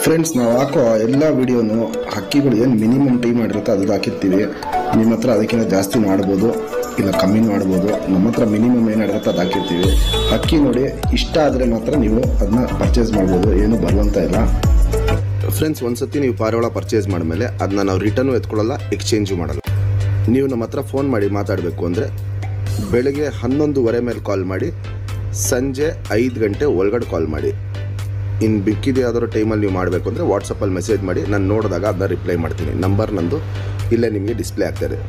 friends ನಾವು ಹಾಕೋ ಎಲ್ಲ ವಿಡಿಯೋನು ಹಕ್ಕಿಗಳು ಏನು ಮಿನಿಮಮ್ ಟೈಮ್ ಮಾಡಿರುತ್ತೆ ಅದು ಹಾಕಿರ್ತೀವಿ ನಿಮ್ಮ ಹತ್ರ ಅದಕ್ಕಿಂತ ಜಾಸ್ತಿ ಮಾಡ್ಬೋದು ಇಲ್ಲ ಕಮ್ಮಿ ಮಾಡ್ಬೋದು ನಮ್ಮ ಹತ್ರ ಮಿನಿಮಮ್ ಏನು ಇರುತ್ತೆ ಅದು ಹಾಕಿರ್ತೀವಿ ಹಕ್ಕಿ ನೋಡಿ ಇಷ್ಟ ಆದರೆ ಮಾತ್ರ ನೀವು ಅದನ್ನ ಪರ್ಚೇಸ್ ಮಾಡ್ಬೋದು ಏನು ಬರುವಂತ ಇಲ್ಲ ಫ್ರೆಂಡ್ಸ್ ಒಂದ್ಸತಿ ನೀವು ಪಾರಿವಾಳ ಪರ್ಚೇಸ್ ಮಾಡಿದ್ಮೇಲೆ ಅದನ್ನ ನಾವು ರಿಟರ್ನು ಎತ್ಕೊಳ್ಳಲ್ಲ ಎಕ್ಸ್ಚೇಂಜು ಮಾಡಲ್ಲ ನೀವು ನಮ್ಮ ಹತ್ರ ಫೋನ್ ಮಾಡಿ ಮಾತಾಡಬೇಕು ಅಂದರೆ ಬೆಳಗ್ಗೆ ಹನ್ನೊಂದುವರೆ ಮೇಲೆ ಕಾಲ್ ಮಾಡಿ ಸಂಜೆ ಐದು ಗಂಟೆ ಒಳಗಡೆ ಕಾಲ್ ಮಾಡಿ ಇನ್ನು ಬಿಕ್ಕಿದೆ ಯಾವ್ದಾದ್ರು ಟೈಮಲ್ಲಿ ನೀವು ಮಾಡಬೇಕು ಅಂದರೆ ವಾಟ್ಸಪ್ಪಲ್ಲಿ ಮೆಸೇಜ್ ಮಾಡಿ ನಾನು ನೋಡಿದಾಗ ಅದನ್ನ ರಿಪ್ಲೈ ಮಾಡ್ತೀನಿ ನಂಬರ್ ನಂದು ಇಲ್ಲೇ ನಿಮಗೆ ಡಿಸ್ಪ್ಲೇ ಆಗ್ತಾಯಿದೆ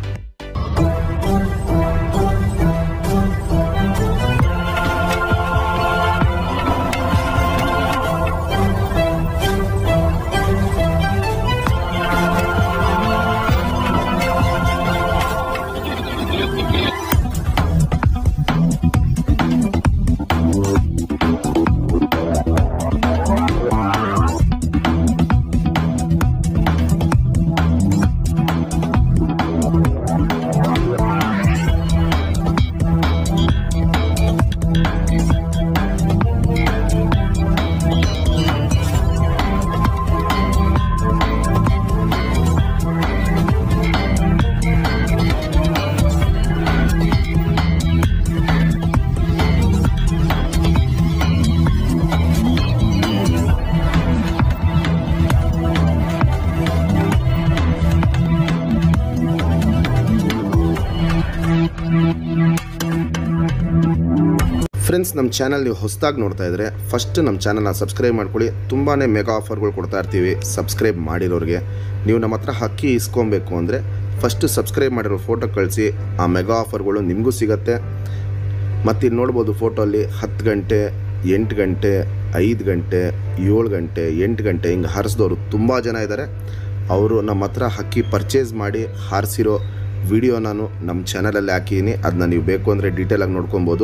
ಫ್ರೆಂಡ್ಸ್ ನಮ್ಮ ಚಾನಲ್ ನೀವು ಹೊಸದಾಗಿ ನೋಡ್ತಾ ಇದ್ರೆ ಫಸ್ಟ್ ನಮ್ಮ ಚಾನಲ್ನ ಸಬ್ಸ್ಕ್ರೈಬ್ ಮಾಡ್ಕೊಳ್ಳಿ ತುಂಬಾ ಮೆಗಾ ಆಫರ್ಗಳು ಕೊಡ್ತಾ ಇರ್ತೀವಿ ಸಬ್ಸ್ಕ್ರೈಬ್ ಮಾಡಿರೋರಿಗೆ ನೀವು ನಮ್ಮ ಹತ್ರ ಹಕ್ಕಿ ಇಸ್ಕೊಬೇಕು ಅಂದರೆ ಫಸ್ಟ್ ಸಬ್ಸ್ಕ್ರೈಬ್ ಮಾಡಿರೋ ಫೋಟೋ ಕಳಿಸಿ ಆ ಮೆಗಾ ಆಫರ್ಗಳು ನಿಮಗೂ ಸಿಗತ್ತೆ ಮತ್ತು ಇಲ್ಲಿ ನೋಡ್ಬೋದು ಫೋಟೋಲ್ಲಿ ಹತ್ತು ಗಂಟೆ ಎಂಟು ಗಂಟೆ ಐದು ಗಂಟೆ ಏಳು ಗಂಟೆ ಎಂಟು ಗಂಟೆ ಹಿಂಗೆ ಹಾರಿಸಿದವರು ತುಂಬ ಜನ ಇದ್ದಾರೆ ಅವರು ನಮ್ಮ ಹತ್ರ ಹಕ್ಕಿ ಪರ್ಚೇಸ್ ಮಾಡಿ ಹಾರಿಸಿರೋ ವಿಡಿಯೋ ನಾನು ನಮ್ಮ ಚಾನಲಲ್ಲಿ ಹಾಕಿದ್ದೀನಿ ಅದನ್ನ ನೀವು ಬೇಕು ಅಂದರೆ ಡೀಟೇಲಾಗಿ ನೋಡ್ಕೊಬೋದು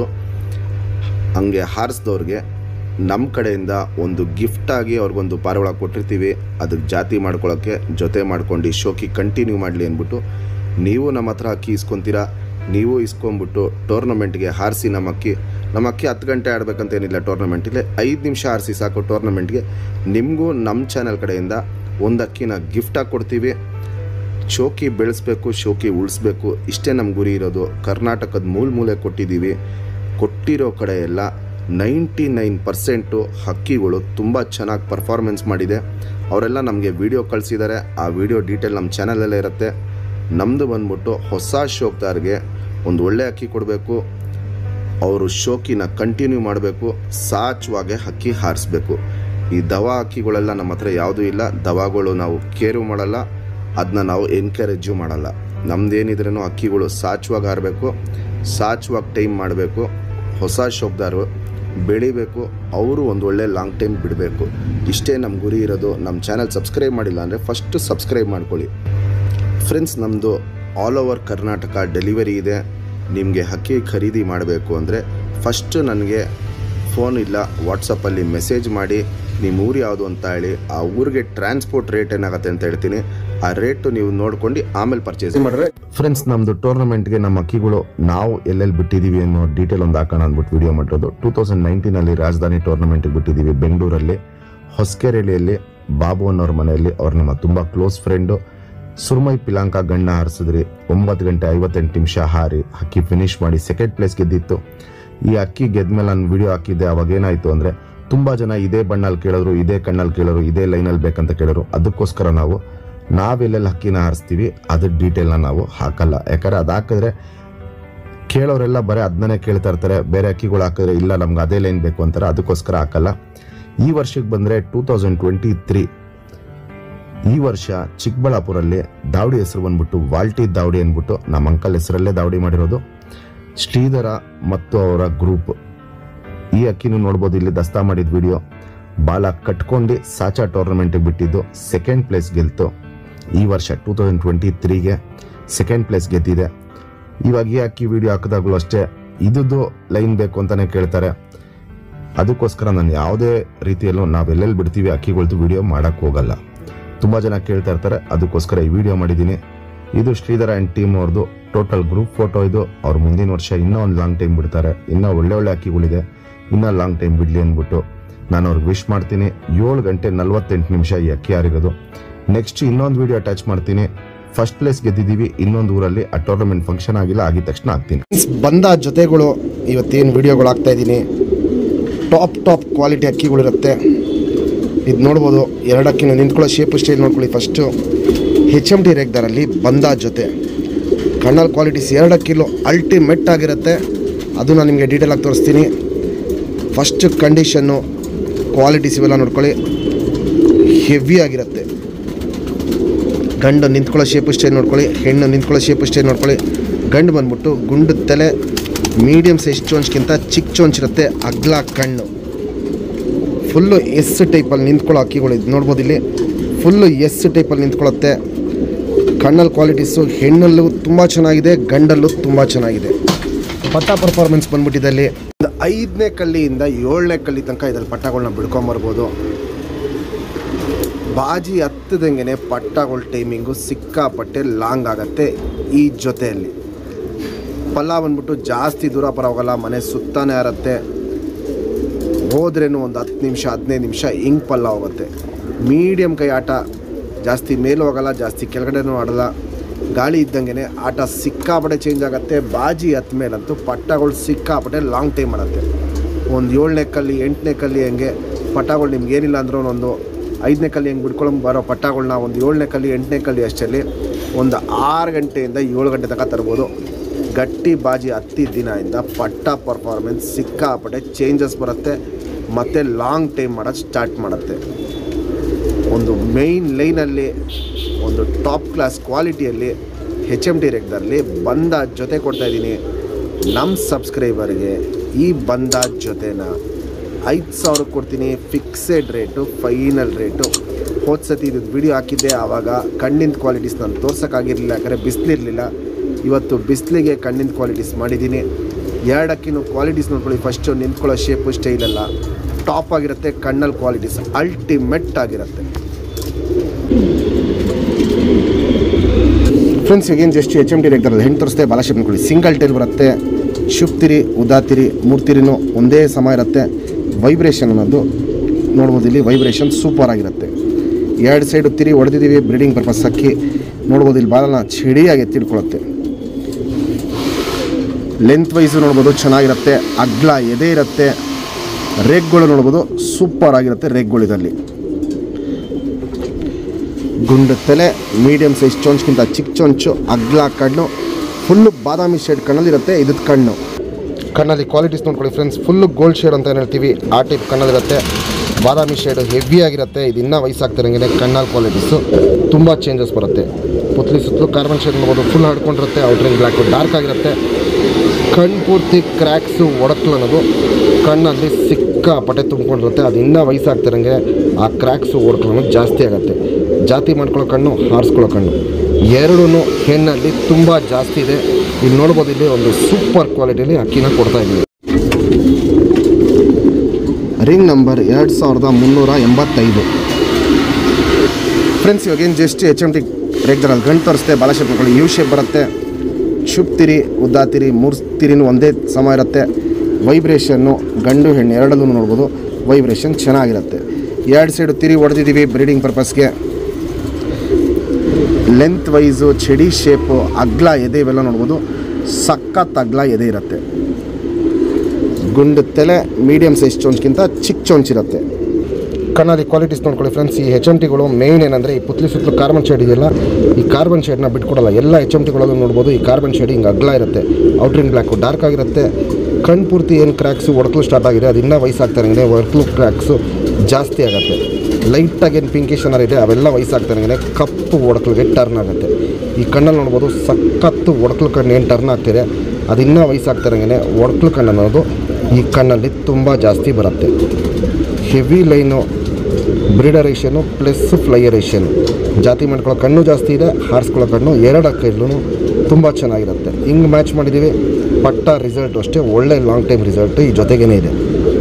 ಹಂಗೆ ಹಾರಿಸಿದವ್ರಿಗೆ ನಮ್ಮ ಕಡೆಯಿಂದ ಒಂದು ಗಿಫ್ಟಾಗಿ ಅವ್ರಿಗೊಂದು ಪಾರಿವಾಳ ಕೊಟ್ಟಿರ್ತೀವಿ ಅದಕ್ಕೆ ಜಾತಿ ಮಾಡ್ಕೊಳ್ಳೋಕ್ಕೆ ಜೊತೆ ಮಾಡ್ಕೊಂಡು ಈ ಶೋಕಿ ಕಂಟಿನ್ಯೂ ಮಾಡಲಿ ಅಂದ್ಬಿಟ್ಟು ನೀವು ನಮ್ಮ ಹತ್ರ ಅಕ್ಕಿ ಇಸ್ಕೊತೀರಾ ನೀವು ಇಸ್ಕೊಂಬಿಟ್ಟು ಟೂರ್ನಮೆಂಟ್ಗೆ ಹಾರಿಸಿ ನಮ್ಮ ಅಕ್ಕಿ ನಮ್ಮ ಅಕ್ಕಿ ಹತ್ತು ಗಂಟೆ ಆಡಬೇಕಂತ ಏನಿಲ್ಲ ಟೂರ್ನಮೆಂಟಿಗೆ ಐದು ನಿಮಿಷ ಹಾರಿಸಿ ಸಾಕು ಟೂರ್ನಮೆಂಟ್ಗೆ ನಿಮಗೂ ನಮ್ಮ ಚಾನಲ್ ಕಡೆಯಿಂದ ಒಂದು ಅಕ್ಕಿನ ಗಿಫ್ಟಾಗಿ ಕೊಡ್ತೀವಿ ಶೋಕಿ ಬೆಳೆಸ್ಬೇಕು ಶೋಕಿ ಉಳಿಸ್ಬೇಕು ಇಷ್ಟೇ ನಮ್ಮ ಗುರಿ ಇರೋದು ಕರ್ನಾಟಕದ ಮೂಲ ಮೂಲೆ ಕೊಟ್ಟಿದ್ದೀವಿ ಕೊಟ್ಟಿರೋ ಕಡೆ ಎಲ್ಲ ನೈಂಟಿ ನೈನ್ ಪರ್ಸೆಂಟು ಹಕ್ಕಿಗಳು ತುಂಬ ಚೆನ್ನಾಗಿ ಪರ್ಫಾರ್ಮೆನ್ಸ್ ಮಾಡಿದೆ ಅವರೆಲ್ಲ ನಮಗೆ ವಿಡಿಯೋ ಕಳಿಸಿದ್ದಾರೆ ಆ ವಿಡಿಯೋ ಡೀಟೇಲ್ ನಮ್ಮ ಚಾನಲಲ್ಲೇ ಇರುತ್ತೆ ನಮ್ಮದು ಬಂದ್ಬಿಟ್ಟು ಹೊಸ ಶೋಕ್ದಾರ್ಗೆ ಒಂದು ಒಳ್ಳೆ ಅಕ್ಕಿ ಕೊಡಬೇಕು ಅವರು ಶೋಕಿನ ಕಂಟಿನ್ಯೂ ಮಾಡಬೇಕು ಸಾಚವಾಗೆ ಹಕ್ಕಿ ಹಾರಿಸ್ಬೇಕು ಈ ದವಾ ಹಕ್ಕಿಗಳೆಲ್ಲ ನಮ್ಮ ಹತ್ರ ಯಾವುದೂ ಇಲ್ಲ ದವಾಗಳು ನಾವು ಕೇರು ಮಾಡಲ್ಲ ಅದನ್ನ ನಾವು ಎನ್ಕರೇಜು ಮಾಡಲ್ಲ ನಮ್ದೇನಿದ್ರೂ ಹಕ್ಕಿಗಳು ಸಾಚವಾಗಿ ಹಾರಬೇಕು ಸಾಚವಾಗಿ ಟೈಮ್ ಮಾಡಬೇಕು ಹೊಸ ಶೋಕ್ದಾರು ಬೆಳಿಬೇಕು ಅವರು ಒಂದು ಒಳ್ಳೆ ಲಾಂಗ್ ಟೈಮ್ ಬಿಡಬೇಕು ಇಷ್ಟೇ ನಮ್ಮ ಗುರಿ ಇರೋದು ನಮ್ಮ ಚಾನಲ್ ಸಬ್ಸ್ಕ್ರೈಬ್ ಮಾಡಿಲ್ಲ ಅಂದರೆ ಫಸ್ಟ್ ಸಬ್ಸ್ಕ್ರೈಬ್ ಮಾಡ್ಕೊಳ್ಳಿ ಫ್ರೆಂಡ್ಸ್ ನಮ್ಮದು ಆಲ್ ಓವರ್ ಕರ್ನಾಟಕ ಡೆಲಿವರಿ ಇದೆ ನಿಮಗೆ ಹಕ್ಕಿ ಖರೀದಿ ಮಾಡಬೇಕು ಅಂದರೆ ಫಸ್ಟ್ ನನಗೆ ಫೋನ್ ಇಲ್ಲ ವಾಟ್ಸಪ್ಪಲ್ಲಿ ಮೆಸೇಜ್ ಮಾಡಿ ನಿಮ್ಮ ಊರು ಯಾವುದು ಅಂತ ಹೇಳಿ ಆ ಊರಿಗೆ ಟ್ರಾನ್ಸ್ಪೋರ್ಟ್ ರೇಟ್ ಏನಾಗುತ್ತೆ ಅಂತ ಹೇಳ್ತೀನಿ ಆ ರೇಟು ನೀವು ನೋಡ್ಕೊಂಡು ಆಮೇಲೆ ಪರ್ಚೇಸ್ ಮಾಡಿದ್ರೆ ಫ್ರೆಂಡ್ಸ್ ನಮ್ಮದು ಟೂರ್ನಮೆಂಟ್ಗೆ ನಮ್ಮ ಅಕ್ಕಿಗಳು ನಾವು ಎಲ್ಲೆಲ್ಲಿ ಬಿಟ್ಟಿದ್ದೀವಿ ಅನ್ನೋ ಡೀಟೇಲ್ ಒಂದು ಹಾಕೋಣ ಅಂದ್ಬಿಟ್ಟು ವಿಡಿಯೋ ಮಾಡಿರೋದು ಟೂ ತೌಸಂಡ್ ನೈನ್ಟೀನಲ್ಲಿ ರಾಜಧಾನಿ ಟೂರ್ನಮೆಂಟ್ಗೆ ಬಿಟ್ಟಿದ್ದೀವಿ ಬೆಂಗಳೂರಲ್ಲಿ ಹೊಸಕೆರೆಳಿಯಲ್ಲಿ ಬಾಬು ಅನ್ನೋರ ಮನೆಯಲ್ಲಿ ಅವ್ರು ನಮ್ಮ ತುಂಬ ಕ್ಲೋಸ್ ಫ್ರೆಂಡು ಸುರ್ಮೈ ಪಿಲಾಂಕ ಗಣ್ಣ ಹಾರಿಸಿದ್ರಿ ಒಂಬತ್ತು ಗಂಟೆ ಐವತ್ತೆಂಟು ನಿಮಿಷ ಹಾರಿ ಅಕ್ಕಿ ಫಿನಿಶ್ ಮಾಡಿ ಸೆಕೆಂಡ್ ಪ್ಲೇಸ್ ಗೆದ್ದಿತ್ತು ಈ ಅಕ್ಕಿ ಗೆದ್ಮೇಲೆ ನಾನು ವಿಡಿಯೋ ಹಾಕಿದ್ದೆ ಅವಾಗ ಏನಾಯ್ತು ಅಂದರೆ ತುಂಬ ಜನ ಇದೇ ಬಣ್ಣಲ್ಲಿ ಕೇಳೋರು ಇದೇ ಕಣ್ಣಲ್ಲಿ ಕೇಳೋರು ಇದೇ ಲೈನಲ್ಲಿ ಬೇಕಂತ ಕೇಳೋರು ಅದಕ್ಕೋಸ್ಕರ ನಾವು ನಾವೆಲ್ಲೆಲ್ಲಿ ಹಕ್ಕಿನ ಹಾರಿಸ್ತೀವಿ ಅದ್ರ ಡೀಟೇಲ್ನ ನಾವು ಹಾಕಲ್ಲ ಯಾಕಂದ್ರೆ ಅದು ಹಾಕಿದ್ರೆ ಕೇಳೋರೆಲ್ಲ ಬರೀ ಅದನ್ನೇ ಕೇಳ್ತಾ ಇರ್ತಾರೆ ಬೇರೆ ಅಕ್ಕಿಗಳು ಹಾಕಿದ್ರೆ ಇಲ್ಲ ನಮ್ಗೆ ಅದೇ ಲೈನ್ ಬೇಕು ಅಂತಾರೆ ಅದಕ್ಕೋಸ್ಕರ ಹಾಕಲ್ಲ ಈ ವರ್ಷಕ್ಕೆ ಬಂದರೆ ಟೂ ತೌಸಂಡ್ ಟ್ವೆಂಟಿ ತ್ರೀ ಈ ವರ್ಷ ಚಿಕ್ಕಬಳ್ಳಾಪುರಲ್ಲಿ ದಾವಡಿ ಹೆಸರು ಬಂದ್ಬಿಟ್ಟು ವಾಲ್ಟಿ ದಾವಡಿ ಅಂದ್ಬಿಟ್ಟು ನಮ್ಮ ಅಂಕಲ್ ಹೆಸರಲ್ಲೇ ದಾವಡಿ ಮಾಡಿರೋದು ಶ್ರೀಧರ ಮತ್ತು ಅವರ ಗ್ರೂಪ್ ಈ ಅಕ್ಕಿನೂ ನೋಡ್ಬೋದು ಇಲ್ಲಿ ದಸ್ತಾ ಮಾಡಿದ ವಿಡಿಯೋ ಬಾಲ ಕಟ್ಕೊಂಡು ಸಾಚಾ ಟೂರ್ನಮೆಂಟ್ಗೆ ಬಿಟ್ಟಿದ್ದು ಸೆಕೆಂಡ್ ಪ್ಲೇಸ್ ಗೆಲ್ತು ಈ ವರ್ಷ ಟೂ ತೌಸಂಡ್ ಟ್ವೆಂಟಿ ತ್ರೀಗೆ ಸೆಕೆಂಡ್ ಪ್ಲೇಸ್ ಗೆದ್ದಿದೆ ಇವಾಗ ಈ ಅಕ್ಕಿ ವಿಡಿಯೋ ಹಾಕಿದಾಗಲೂ ಅಷ್ಟೇ ಇದ್ದು ಲೈನ್ ಬೇಕು ಅಂತಾನೆ ಕೇಳ್ತಾರೆ ಅದಕ್ಕೋಸ್ಕರ ನಾನು ಯಾವುದೇ ರೀತಿಯಲ್ಲೂ ನಾವೆಲ್ಲೆಲ್ಲಿ ಬಿಡ್ತೀವಿ ಅಕ್ಕಿಗಳ್ದು ವಿಡಿಯೋ ಮಾಡಕ್ಕೆ ಹೋಗಲ್ಲ ತುಂಬ ಜನ ಕೇಳ್ತಾ ಇರ್ತಾರೆ ಅದಕ್ಕೋಸ್ಕರ ಈ ವಿಡಿಯೋ ಮಾಡಿದ್ದೀನಿ ಇದು ಶ್ರೀಧರ ಆ್ಯಂಡ್ ಟೀಮ್ ಅವ್ರದ್ದು ಟೋಟಲ್ ಗ್ರೂಪ್ ಫೋಟೋ ಇದು ಅವ್ರು ಮುಂದಿನ ವರ್ಷ ಇನ್ನೂ ಒಂದು ಲಾಂಗ್ ಟೈಮ್ ಬಿಡ್ತಾರೆ ಇನ್ನೂ ಒಳ್ಳೆ ಒಳ್ಳೆ ಅಕ್ಕಿಗಳಿದೆ ಇನ್ನೂ ಲಾಂಗ್ ಟೈಮ್ ಬಿಡಲಿ ಅಂದ್ಬಿಟ್ಟು ನಾನು ಅವ್ರಿಗೆ ವಿಶ್ ಮಾಡ್ತೀನಿ ಏಳು ಗಂಟೆ ನಲ್ವತ್ತೆಂಟು ನಿಮಿಷ ಈ ಅಕ್ಕಿ ಹಾರಿರೋದು ನೆಕ್ಸ್ಟ್ ಇನ್ನೊಂದು ವಿಡಿಯೋ ಅಟ್ಯಾಚ್ ಮಾಡ್ತೀನಿ ಫಸ್ಟ್ ಪ್ಲೇಸ್ ಗೆದ್ದಿದ್ದೀವಿ ಇನ್ನೊಂದು ಊರಲ್ಲಿ ಆ ಟೂರ್ನಮೆಂಟ್ ಫಂಕ್ಷನ್ ಆಗಿಲ್ಲ ಆಗಿದ ತಕ್ಷಣ ಆಗ್ತೀನಿ ಬಂದ ಜೊತೆಗಳು ಇವತ್ತೇನು ವಿಡಿಯೋಗಳು ಹಾಕ್ತಾ ಇದ್ದೀನಿ ಟಾಪ್ ಟಾಪ್ ಕ್ವಾಲಿಟಿ ಅಕ್ಕಿಗಳಿರುತ್ತೆ ಇದು ನೋಡ್ಬೋದು ಎರಡು ಅಕ್ಕಿನ ನಿಂತ್ಕೊಳ್ಳೋ ಶೇಪ್ ಸ್ಟೈಲ್ ನೋಡ್ಕೊಳ್ಳಿ ಫಸ್ಟು ಹೆಚ್ ಎಮ್ ಟಿ ರೇಗ್ದಾರಲ್ಲಿ ಬಂದ ಜೊತೆ ಕಣ್ಣಲ್ ಕ್ವಾಲಿಟೀಸ್ ಎರಡು ಕಿಲೋ ಅಲ್ಟಿಮೇಟ್ ಆಗಿರುತ್ತೆ ಅದು ನಾನು ನಿಮಗೆ ಡೀಟೇಲ್ ಆಗಿ ತೋರಿಸ್ತೀನಿ ಫಸ್ಟ್ ಕಂಡೀಷನ್ನು ಕ್ವಾಲಿಟೀಸ್ ಇವೆಲ್ಲ ನೋಡ್ಕೊಳ್ಳಿ ಹೆವಿ ಆಗಿರುತ್ತೆ ಗಂಡು ನಿಂತ್ಕೊಳ್ಳೋ ಶೇಪ್ ಸ್ಟೈಲ್ ನೋಡ್ಕೊಳ್ಳಿ ಹೆಣ್ಣು ನಿಂತ್ಕೊಳ್ಳೋ ಶೇಪ್ ಸ್ಟೈಲ್ ನೋಡ್ಕೊಳ್ಳಿ ಗಂಡು ಬಂದ್ಬಿಟ್ಟು ಗುಂಡು ತಲೆ ಮೀಡಿಯಮ್ ಸೈಜ್ ಚೋಂಚ್ಗಿಂತ ಚಿಕ್ಕ ಚೋಂಚ್ ಇರುತ್ತೆ ಅಗ್ಲ ಕಣ್ಣು ಫುಲ್ಲು ಎಸ್ ಟೈಪಲ್ಲಿ ನಿಂತ್ಕೊಳ್ಳೋ ಅಕ್ಕಿಗಳು ಇದು ನೋಡ್ಬೋದು ಇಲ್ಲಿ ಫುಲ್ಲು ಎಸ್ ಟೈಪಲ್ಲಿ ನಿಂತ್ಕೊಳ್ಳುತ್ತೆ ಕಣ್ಣಲ್ಲಿ ಕ್ವಾಲಿಟೀಸು ಹೆಣ್ಣಲ್ಲೂ ತುಂಬ ಚೆನ್ನಾಗಿದೆ ಗಂಡಲ್ಲೂ ತುಂಬ ಚೆನ್ನಾಗಿದೆ ಪಟ್ಟ ಪರ್ಫಾರ್ಮೆನ್ಸ್ ಬಂದ್ಬಿಟ್ಟಿದಲ್ಲಿ ಒಂದು ಐದನೇ ಕಲ್ಲಿಯಿಂದ ಏಳನೇ ಕಲ್ಲಿ ತನಕ ಇದರಲ್ಲಿ ಪಟ್ಟಗಳನ್ನ ಬಿಡ್ಕೊಂಬರ್ಬೋದು ಬಾಜಿ ಹತ್ತದಂಗೆ ಪಟ್ಟಗಳ ಟೈಮಿಂಗು ಸಿಕ್ಕಾಪಟ್ಟೆ ಲಾಂಗ್ ಆಗುತ್ತೆ ಈ ಜೊತೆಯಲ್ಲಿ ಪಲ್ಲ ಬಂದ್ಬಿಟ್ಟು ಜಾಸ್ತಿ ದೂರ ಪರ ಹೋಗಲ್ಲ ಮನೆ ಸುತ್ತಾನೆ ಇರತ್ತೆ ಹೋದ್ರೇನು ಒಂದು ಹತ್ತು ನಿಮಿಷ ಹದಿನೈದು ನಿಮಿಷ ಹಿಂಗೆ ಪಲ್ಲ ಹೋಗುತ್ತೆ ಮೀಡಿಯಮ್ ಕೈ ಆಟ ಜಾಸ್ತಿ ಮೇಲೂ ಹೋಗಲ್ಲ ಜಾಸ್ತಿ ಕೆಳಗಡೆನೂ ಆಡಲ್ಲ ಗಾಳಿ ಇದ್ದಂಗೆ ಆಟ ಸಿಕ್ಕಾಪಟ್ಟೆ ಚೇಂಜ್ ಆಗುತ್ತೆ ಬಾಜಿ ಹತ್ತ ಮೇಲಂತೂ ಪಟ್ಟಗಳು ಸಿಕ್ಕಾಪಟ್ಟೆ ಲಾಂಗ್ ಟೈಮ್ ಮಾಡುತ್ತೆ ಒಂದು ಏಳನೇ ಕಲ್ಲಿ ಎಂಟನೇ ಕಲ್ಲಿ ಹಂಗೆ ಪಟ್ಟಗಳು ನಿಮ್ಗೆ ಏನಿಲ್ಲ ಅಂದ್ರೂ ಒಂದು ಐದನೇ ಕಲ್ಲಿ ಹೆಂಗೆ ಬಿಡ್ಕೊಳ್ಳೋ ಬರೋ ಪಟ್ಟಗಳನ್ನ ಒಂದು ಏಳನೇ ಕಲ್ಲಿ ಎಂಟನೇ ಕಲ್ಲಿ ಅಷ್ಟರಲ್ಲಿ ಒಂದು ಆರು ಗಂಟೆಯಿಂದ ಏಳು ಗಂಟೆ ತನಕ ತರ್ಬೋದು ಗಟ್ಟಿ ಬಾಜಿ ಹತ್ತಿದ ದಿನದಿಂದ ಪಟ್ಟ ಪರ್ಫಾರ್ಮೆನ್ಸ್ ಸಿಕ್ಕಾಪಟ್ಟೆ ಚೇಂಜಸ್ ಬರುತ್ತೆ ಮತ್ತು ಲಾಂಗ್ ಟೈಮ್ ಮಾಡೋದು ಸ್ಟಾರ್ಟ್ ಮಾಡುತ್ತೆ ಒಂದು ಮೇಯ್ನ್ ಲೈನಲ್ಲಿ ಒಂದು ಟಾಪ್ ಕ್ಲಾಸ್ ಕ್ವಾಲಿಟಿಯಲ್ಲಿ ಹೆಚ್ ಎಮ್ ಟಿ ರೆಗ್ದಲ್ಲಿ ಬಂದ ಜೊತೆ ಕೊಡ್ತಾ ಇದ್ದೀನಿ ನಮ್ಮ ಸಬ್ಸ್ಕ್ರೈಬರ್ಗೆ ಈ ಬಂದ ಜೊತೆನ ಐದು ಸಾವಿರ ಕೊಡ್ತೀನಿ ಫಿಕ್ಸೆಡ್ ರೇಟು ಫೈನಲ್ ರೇಟು ಹೋದ ಸತಿ ಇದು ವಿಡಿಯೋ ಹಾಕಿದ್ದೆ ಆವಾಗ ಕಣ್ಣಿನ ಕ್ವಾಲಿಟೀಸ್ ನಾನು ತೋರ್ಸೋಕ್ಕಾಗಿರಲಿಲ್ಲ ಯಾಕಂದರೆ ಬಿಸಿಲಿರಲಿಲ್ಲ ಇವತ್ತು ಬಿಸಿಲಿಗೆ ಕಣ್ಣಿನ ಕ್ವಾಲಿಟೀಸ್ ಮಾಡಿದ್ದೀನಿ ಎರಡಕ್ಕಿನೂ ಕ್ವಾಲಿಟೀಸ್ ನೋಡ್ಕೊಳ್ಳಿ ಫಸ್ಟು ನಿಂತ್ಕೊಳ್ಳೋ ಶೇಪು ಸ್ಟೈಲೆಲ್ಲ ಟಾಪ್ ಆಗಿರುತ್ತೆ ಕಣ್ಣಲ್ಲಿ ಕ್ವಾಲಿಟೀಸ್ ಅಲ್ಟಿಮೇಟ್ ಆಗಿರುತ್ತೆ ಫ್ರೆಂಡ್ಸ್ ಈಗೇನು ಜಸ್ಟ್ ಎಚ್ ಎಮ್ ಟಿ ರೇಗ್ದಾರಲ್ಲ ಹೆಣ್ಣು ತೋರಿಸ್ತೆ ಬಾಲಶೇಪ್ ನೋಡ್ಕೊಳ್ಳಿ ಸಿಂಗಲ್ ಟೈಲ್ ಬರುತ್ತೆ ಶುಪ್ತಿರಿ ಉದಾತಿರಿ ಮೂರ್ತಿರಿನೂ ಒಂದೇ ಸಮ ಇರುತ್ತೆ ವೈಬ್ರೇಷನ್ ಅನ್ನೋದು ನೋಡ್ಬೋದು ಇಲ್ಲಿ ವೈಬ್ರೇಷನ್ ಸೂಪರ್ ಆಗಿರುತ್ತೆ ಎರಡು ಸೈಡು ತಿರಿ ಹೊಡೆದಿದ್ದೀವಿ ಬ್ರೀಡಿಂಗ್ ಪರ್ಪಸ್ ಅಕ್ಕಿ ನೋಡ್ಬೋದು ಇಲ್ಲಿ ಬಾಲನ ಚಳಿಯಾಗಿ ಎತ್ತಿಡ್ಕೊಳ್ಳುತ್ತೆ ಲೆಂತ್ ವೈಸು ನೋಡ್ಬೋದು ಚೆನ್ನಾಗಿರುತ್ತೆ ಅಗ್ಲ ಎದೆ ಇರುತ್ತೆ ರೇಗ್ಗಳು ನೋಡ್ಬೋದು ಸೂಪರ್ ಆಗಿರುತ್ತೆ ರೇಗ್ಗಳು ಇದರಲ್ಲಿ ಗುಂಡು ತಲೆ ಮೀಡಿಯಮ್ ಸೈಜ್ ಚೊಂಚ್ಗಿಂತ ಚಿಕ್ಕ ಚೊಂಚು ಅಗ್ಲ ಕಣ್ಣು ಫುಲ್ಲು ಬಾದಾಮಿ ಶೇಡ್ ಕಣ್ಣಲ್ಲಿರುತ್ತೆ ಇದ್ದು ಕಣ್ಣು ಕಣ್ಣಲ್ಲಿ ಕ್ವಾಲಿಟೀಸ್ ನೋಡ್ಕೊಳ್ಳಿ ಫ್ರೆಂಡ್ಸ್ ಫುಲ್ಲು ಗೋಲ್ಡ್ ಶೇಡ್ ಅಂತ ಏನು ಹೇಳ್ತೀವಿ ಆ ಟೈಪ್ ಕಣ್ಣಲ್ಲಿರುತ್ತೆ ಬಾದಾಮಿ ಶೇಡು ಹೆವಿ ಆಗಿರುತ್ತೆ ಇದು ಇನ್ನೂ ವಯಸ್ಸಾಗ್ತಿರಂಗೆ ಕಣ್ಣಲ್ಲಿ ಕ್ವಾಲಿಟೀಸು ತುಂಬ ಚೇಂಜಸ್ ಬರುತ್ತೆ ಪುತ್ಲಿ ಸುತ್ತಲೂ ಕಾರ್ಬನ್ ಶೇಡ್ ನೋಡ್ಬೋದು ಫುಲ್ ಹಡ್ಕೊಂಡಿರುತ್ತೆ ಔಟ್ರಿಂಗ್ ಬ್ಲ್ಯಾಕ್ ಡಾರ್ಕ್ ಆಗಿರುತ್ತೆ ಕಣ್ಣು ಪೂರ್ತಿ ಕ್ರ್ಯಾಕ್ಸು ಒಡಕ್ಲು ಅನ್ನೋದು ಕಣ್ಣಲ್ಲಿ ಸಿಕ್ಕಾಪಟ್ಟೆ ತುಂಬ್ಕೊಂಡಿರುತ್ತೆ ಅದು ಇನ್ನೂ ವಯಸ್ಸಾಗ್ತಿರಂಗೆ ಆ ಕ್ರ್ಯಾಕ್ಸು ಒಡಕ್ಲು ಅನ್ನೋದು ಜಾಸ್ತಿ ಆಗುತ್ತೆ ಜಾತಿ ಮಾಡ್ಕೊಳ್ಳೋ ಕಣ್ಣು ಹಾರಿಸ್ಕೊಳ್ಳೋ ಕಣ್ಣು ಎರಡೂ ಹೆಣ್ಣಲ್ಲಿ ತುಂಬ ಜಾಸ್ತಿ ಇದೆ ಇಲ್ಲಿ ನೋಡ್ಬೋದು ಇಲ್ಲಿ ಒಂದು ಸೂಪರ್ ಕ್ವಾಲಿಟಿಯಲ್ಲಿ ಅಕ್ಕಿನ ಕೊಡ್ತಾ ಇದ್ದೀವಿ ರಿಂಗ್ ನಂಬರ್ ಎರಡು ಸಾವಿರದ ಮುನ್ನೂರ ಎಂಬತ್ತೈದು ಫ್ರೆಂಡ್ಸ್ ಇವಾಗ ಏನು ಜಸ್ಟ್ ಎಚ್ ಎಮ್ ಟಿ ರೇಗ್ದಾರಲ್ಲಿ ಗಂಟು ತೋರಿಸ್ತೆ ಬಾಲಶೇಪ್ ಮಕ್ಕಳು ಯು ಶೇಪ್ ಬರುತ್ತೆ ಶುಭ್ ತಿರಿ ಉದ್ದಾ ತಿರಿ ಮೂರು ತಿರಿನೂ ಒಂದೇ ಸಮ ಇರುತ್ತೆ ವೈಬ್ರೇಷನ್ನು ಗಂಡು ಹೆಣ್ಣು ಎರಡಲ್ಲೂ ನೋಡ್ಬೋದು ವೈಬ್ರೇಷನ್ ಚೆನ್ನಾಗಿರುತ್ತೆ ಎರಡು ಸೈಡು ತಿರಿ ಹೊಡೆದಿದ್ದೀವಿ ಬ್ರೀಡಿಂಗ್ ಪರ್ಪಸ್ಗೆ ಲೆಂತ್ ವೈಸು ಚಡಿ ಶೇಪು ಅಗ್ಲ ಎದೆ ಇವೆಲ್ಲ ನೋಡ್ಬೋದು ಸಖತ್ ಅಗ್ಲ ಎದೆ ಇರುತ್ತೆ ಗುಂಡು ತಲೆ ಮೀಡಿಯಮ್ ಸೈಜ್ ಚೊಂಚ್ಗಿಂತ ಚಿಕ್ಕ ಚೊಂಚಿರುತ್ತೆ ಕಣ್ಣಲ್ಲಿ ಕ್ವಾಲಿಟೀಸ್ ನೋಡ್ಕೊಳ್ಳಿ ಫ್ರೆಂಡ್ಸ್ ಈ ಹೆಚ್ ಎಮ್ ಟಿಗಳು ಮೇಯ್ನ್ ಏನಂದರೆ ಈ ಪುತ್ಲಿ ಸುತ್ತಲೂ ಕಾರ್ಬನ್ ಶೇಡ್ ಇದೆಯಲ್ಲ ಈ ಕಾರ್ಬನ್ ಶೇಡ್ನ ಬಿಟ್ಕೊಡಲ್ಲ ಎಲ್ಲ ಹೆಚ್ ಎಮ್ ಟಿಗಳಲ್ಲೂ ನೋಡ್ಬೋದು ಈ ಕಾರ್ಬನ್ ಶೇಡ್ ಹಿಂಗೆ ಅಗ್ಲ ಇರುತ್ತೆ ಔಟ್ರಿಂಗ್ ಬ್ಲ್ಯಾಕು ಡಾರ್ಕ್ ಆಗಿರುತ್ತೆ ಕಣ್ಣು ಪೂರ್ತಿ ಏನು ಕ್ರ್ಯಾಕ್ಸು ಒಡಕಲು ಸ್ಟಾರ್ಟ್ ಆಗಿದೆ ಅದು ಇನ್ನೂ ವಯಸ್ಸಾಗ್ತಾರಂಗೆ ಒಡಕಲು ಕ್ರ್ಯಾಕ್ಸು ಜಾಸ್ತಿ ಆಗುತ್ತೆ ಲೈಟಾಗಿ ಏನು ಪಿಂಕಿಶ್ ಏನಾರು ಇದೆ ಅವೆಲ್ಲ ವಯಸ್ಸಾಗ್ತಾರಂಗೆ ಕಪ್ಪು ಒಡಕಲಿಗೆ ಟರ್ನ್ ಆಗುತ್ತೆ ಈ ಕಣ್ಣಲ್ಲಿ ನೋಡ್ಬೋದು ಸಖತ್ತು ಒಡಕಲು ಕಣ್ಣು ಏನು ಟರ್ನ್ ಆಗ್ತಿದೆ ಅದು ಇನ್ನೂ ವಯಸ್ಸಾಗ್ತಾರಂಗೆ ಒಡಕಲು ಕಣ್ಣು ಅನ್ನೋದು ಈ ಕಣ್ಣಲ್ಲಿ ತುಂಬ ಜಾಸ್ತಿ ಬರುತ್ತೆ ಹೆವಿ ಲೈನು ಬ್ರೀಡರೇಷನು ಪ್ಲಸ್ ಫ್ಲೈಯರೇಷನು ಜಾತಿ ಮಾಡ್ಕೊಳ್ಳೋ ಕಣ್ಣು ಜಾಸ್ತಿ ಇದೆ ಹಾರಿಸ್ಕೊಳ್ಳೋ ಕಣ್ಣು ಎರಡು ಕೈಲೂ ತುಂಬ ಚೆನ್ನಾಗಿರುತ್ತೆ ಹಿಂಗೆ ಮ್ಯಾಚ್ ಮಾಡಿದ್ದೀವಿ ಪಟ್ಟ ರಿಸಲ್ಟು ಅಷ್ಟೇ ಒಳ್ಳೆ ಲಾಂಗ್ ಟೈಮ್ ರಿಸಲ್ಟ್ ಈ ಜೊತೆಗೇನೆ ಇದೆ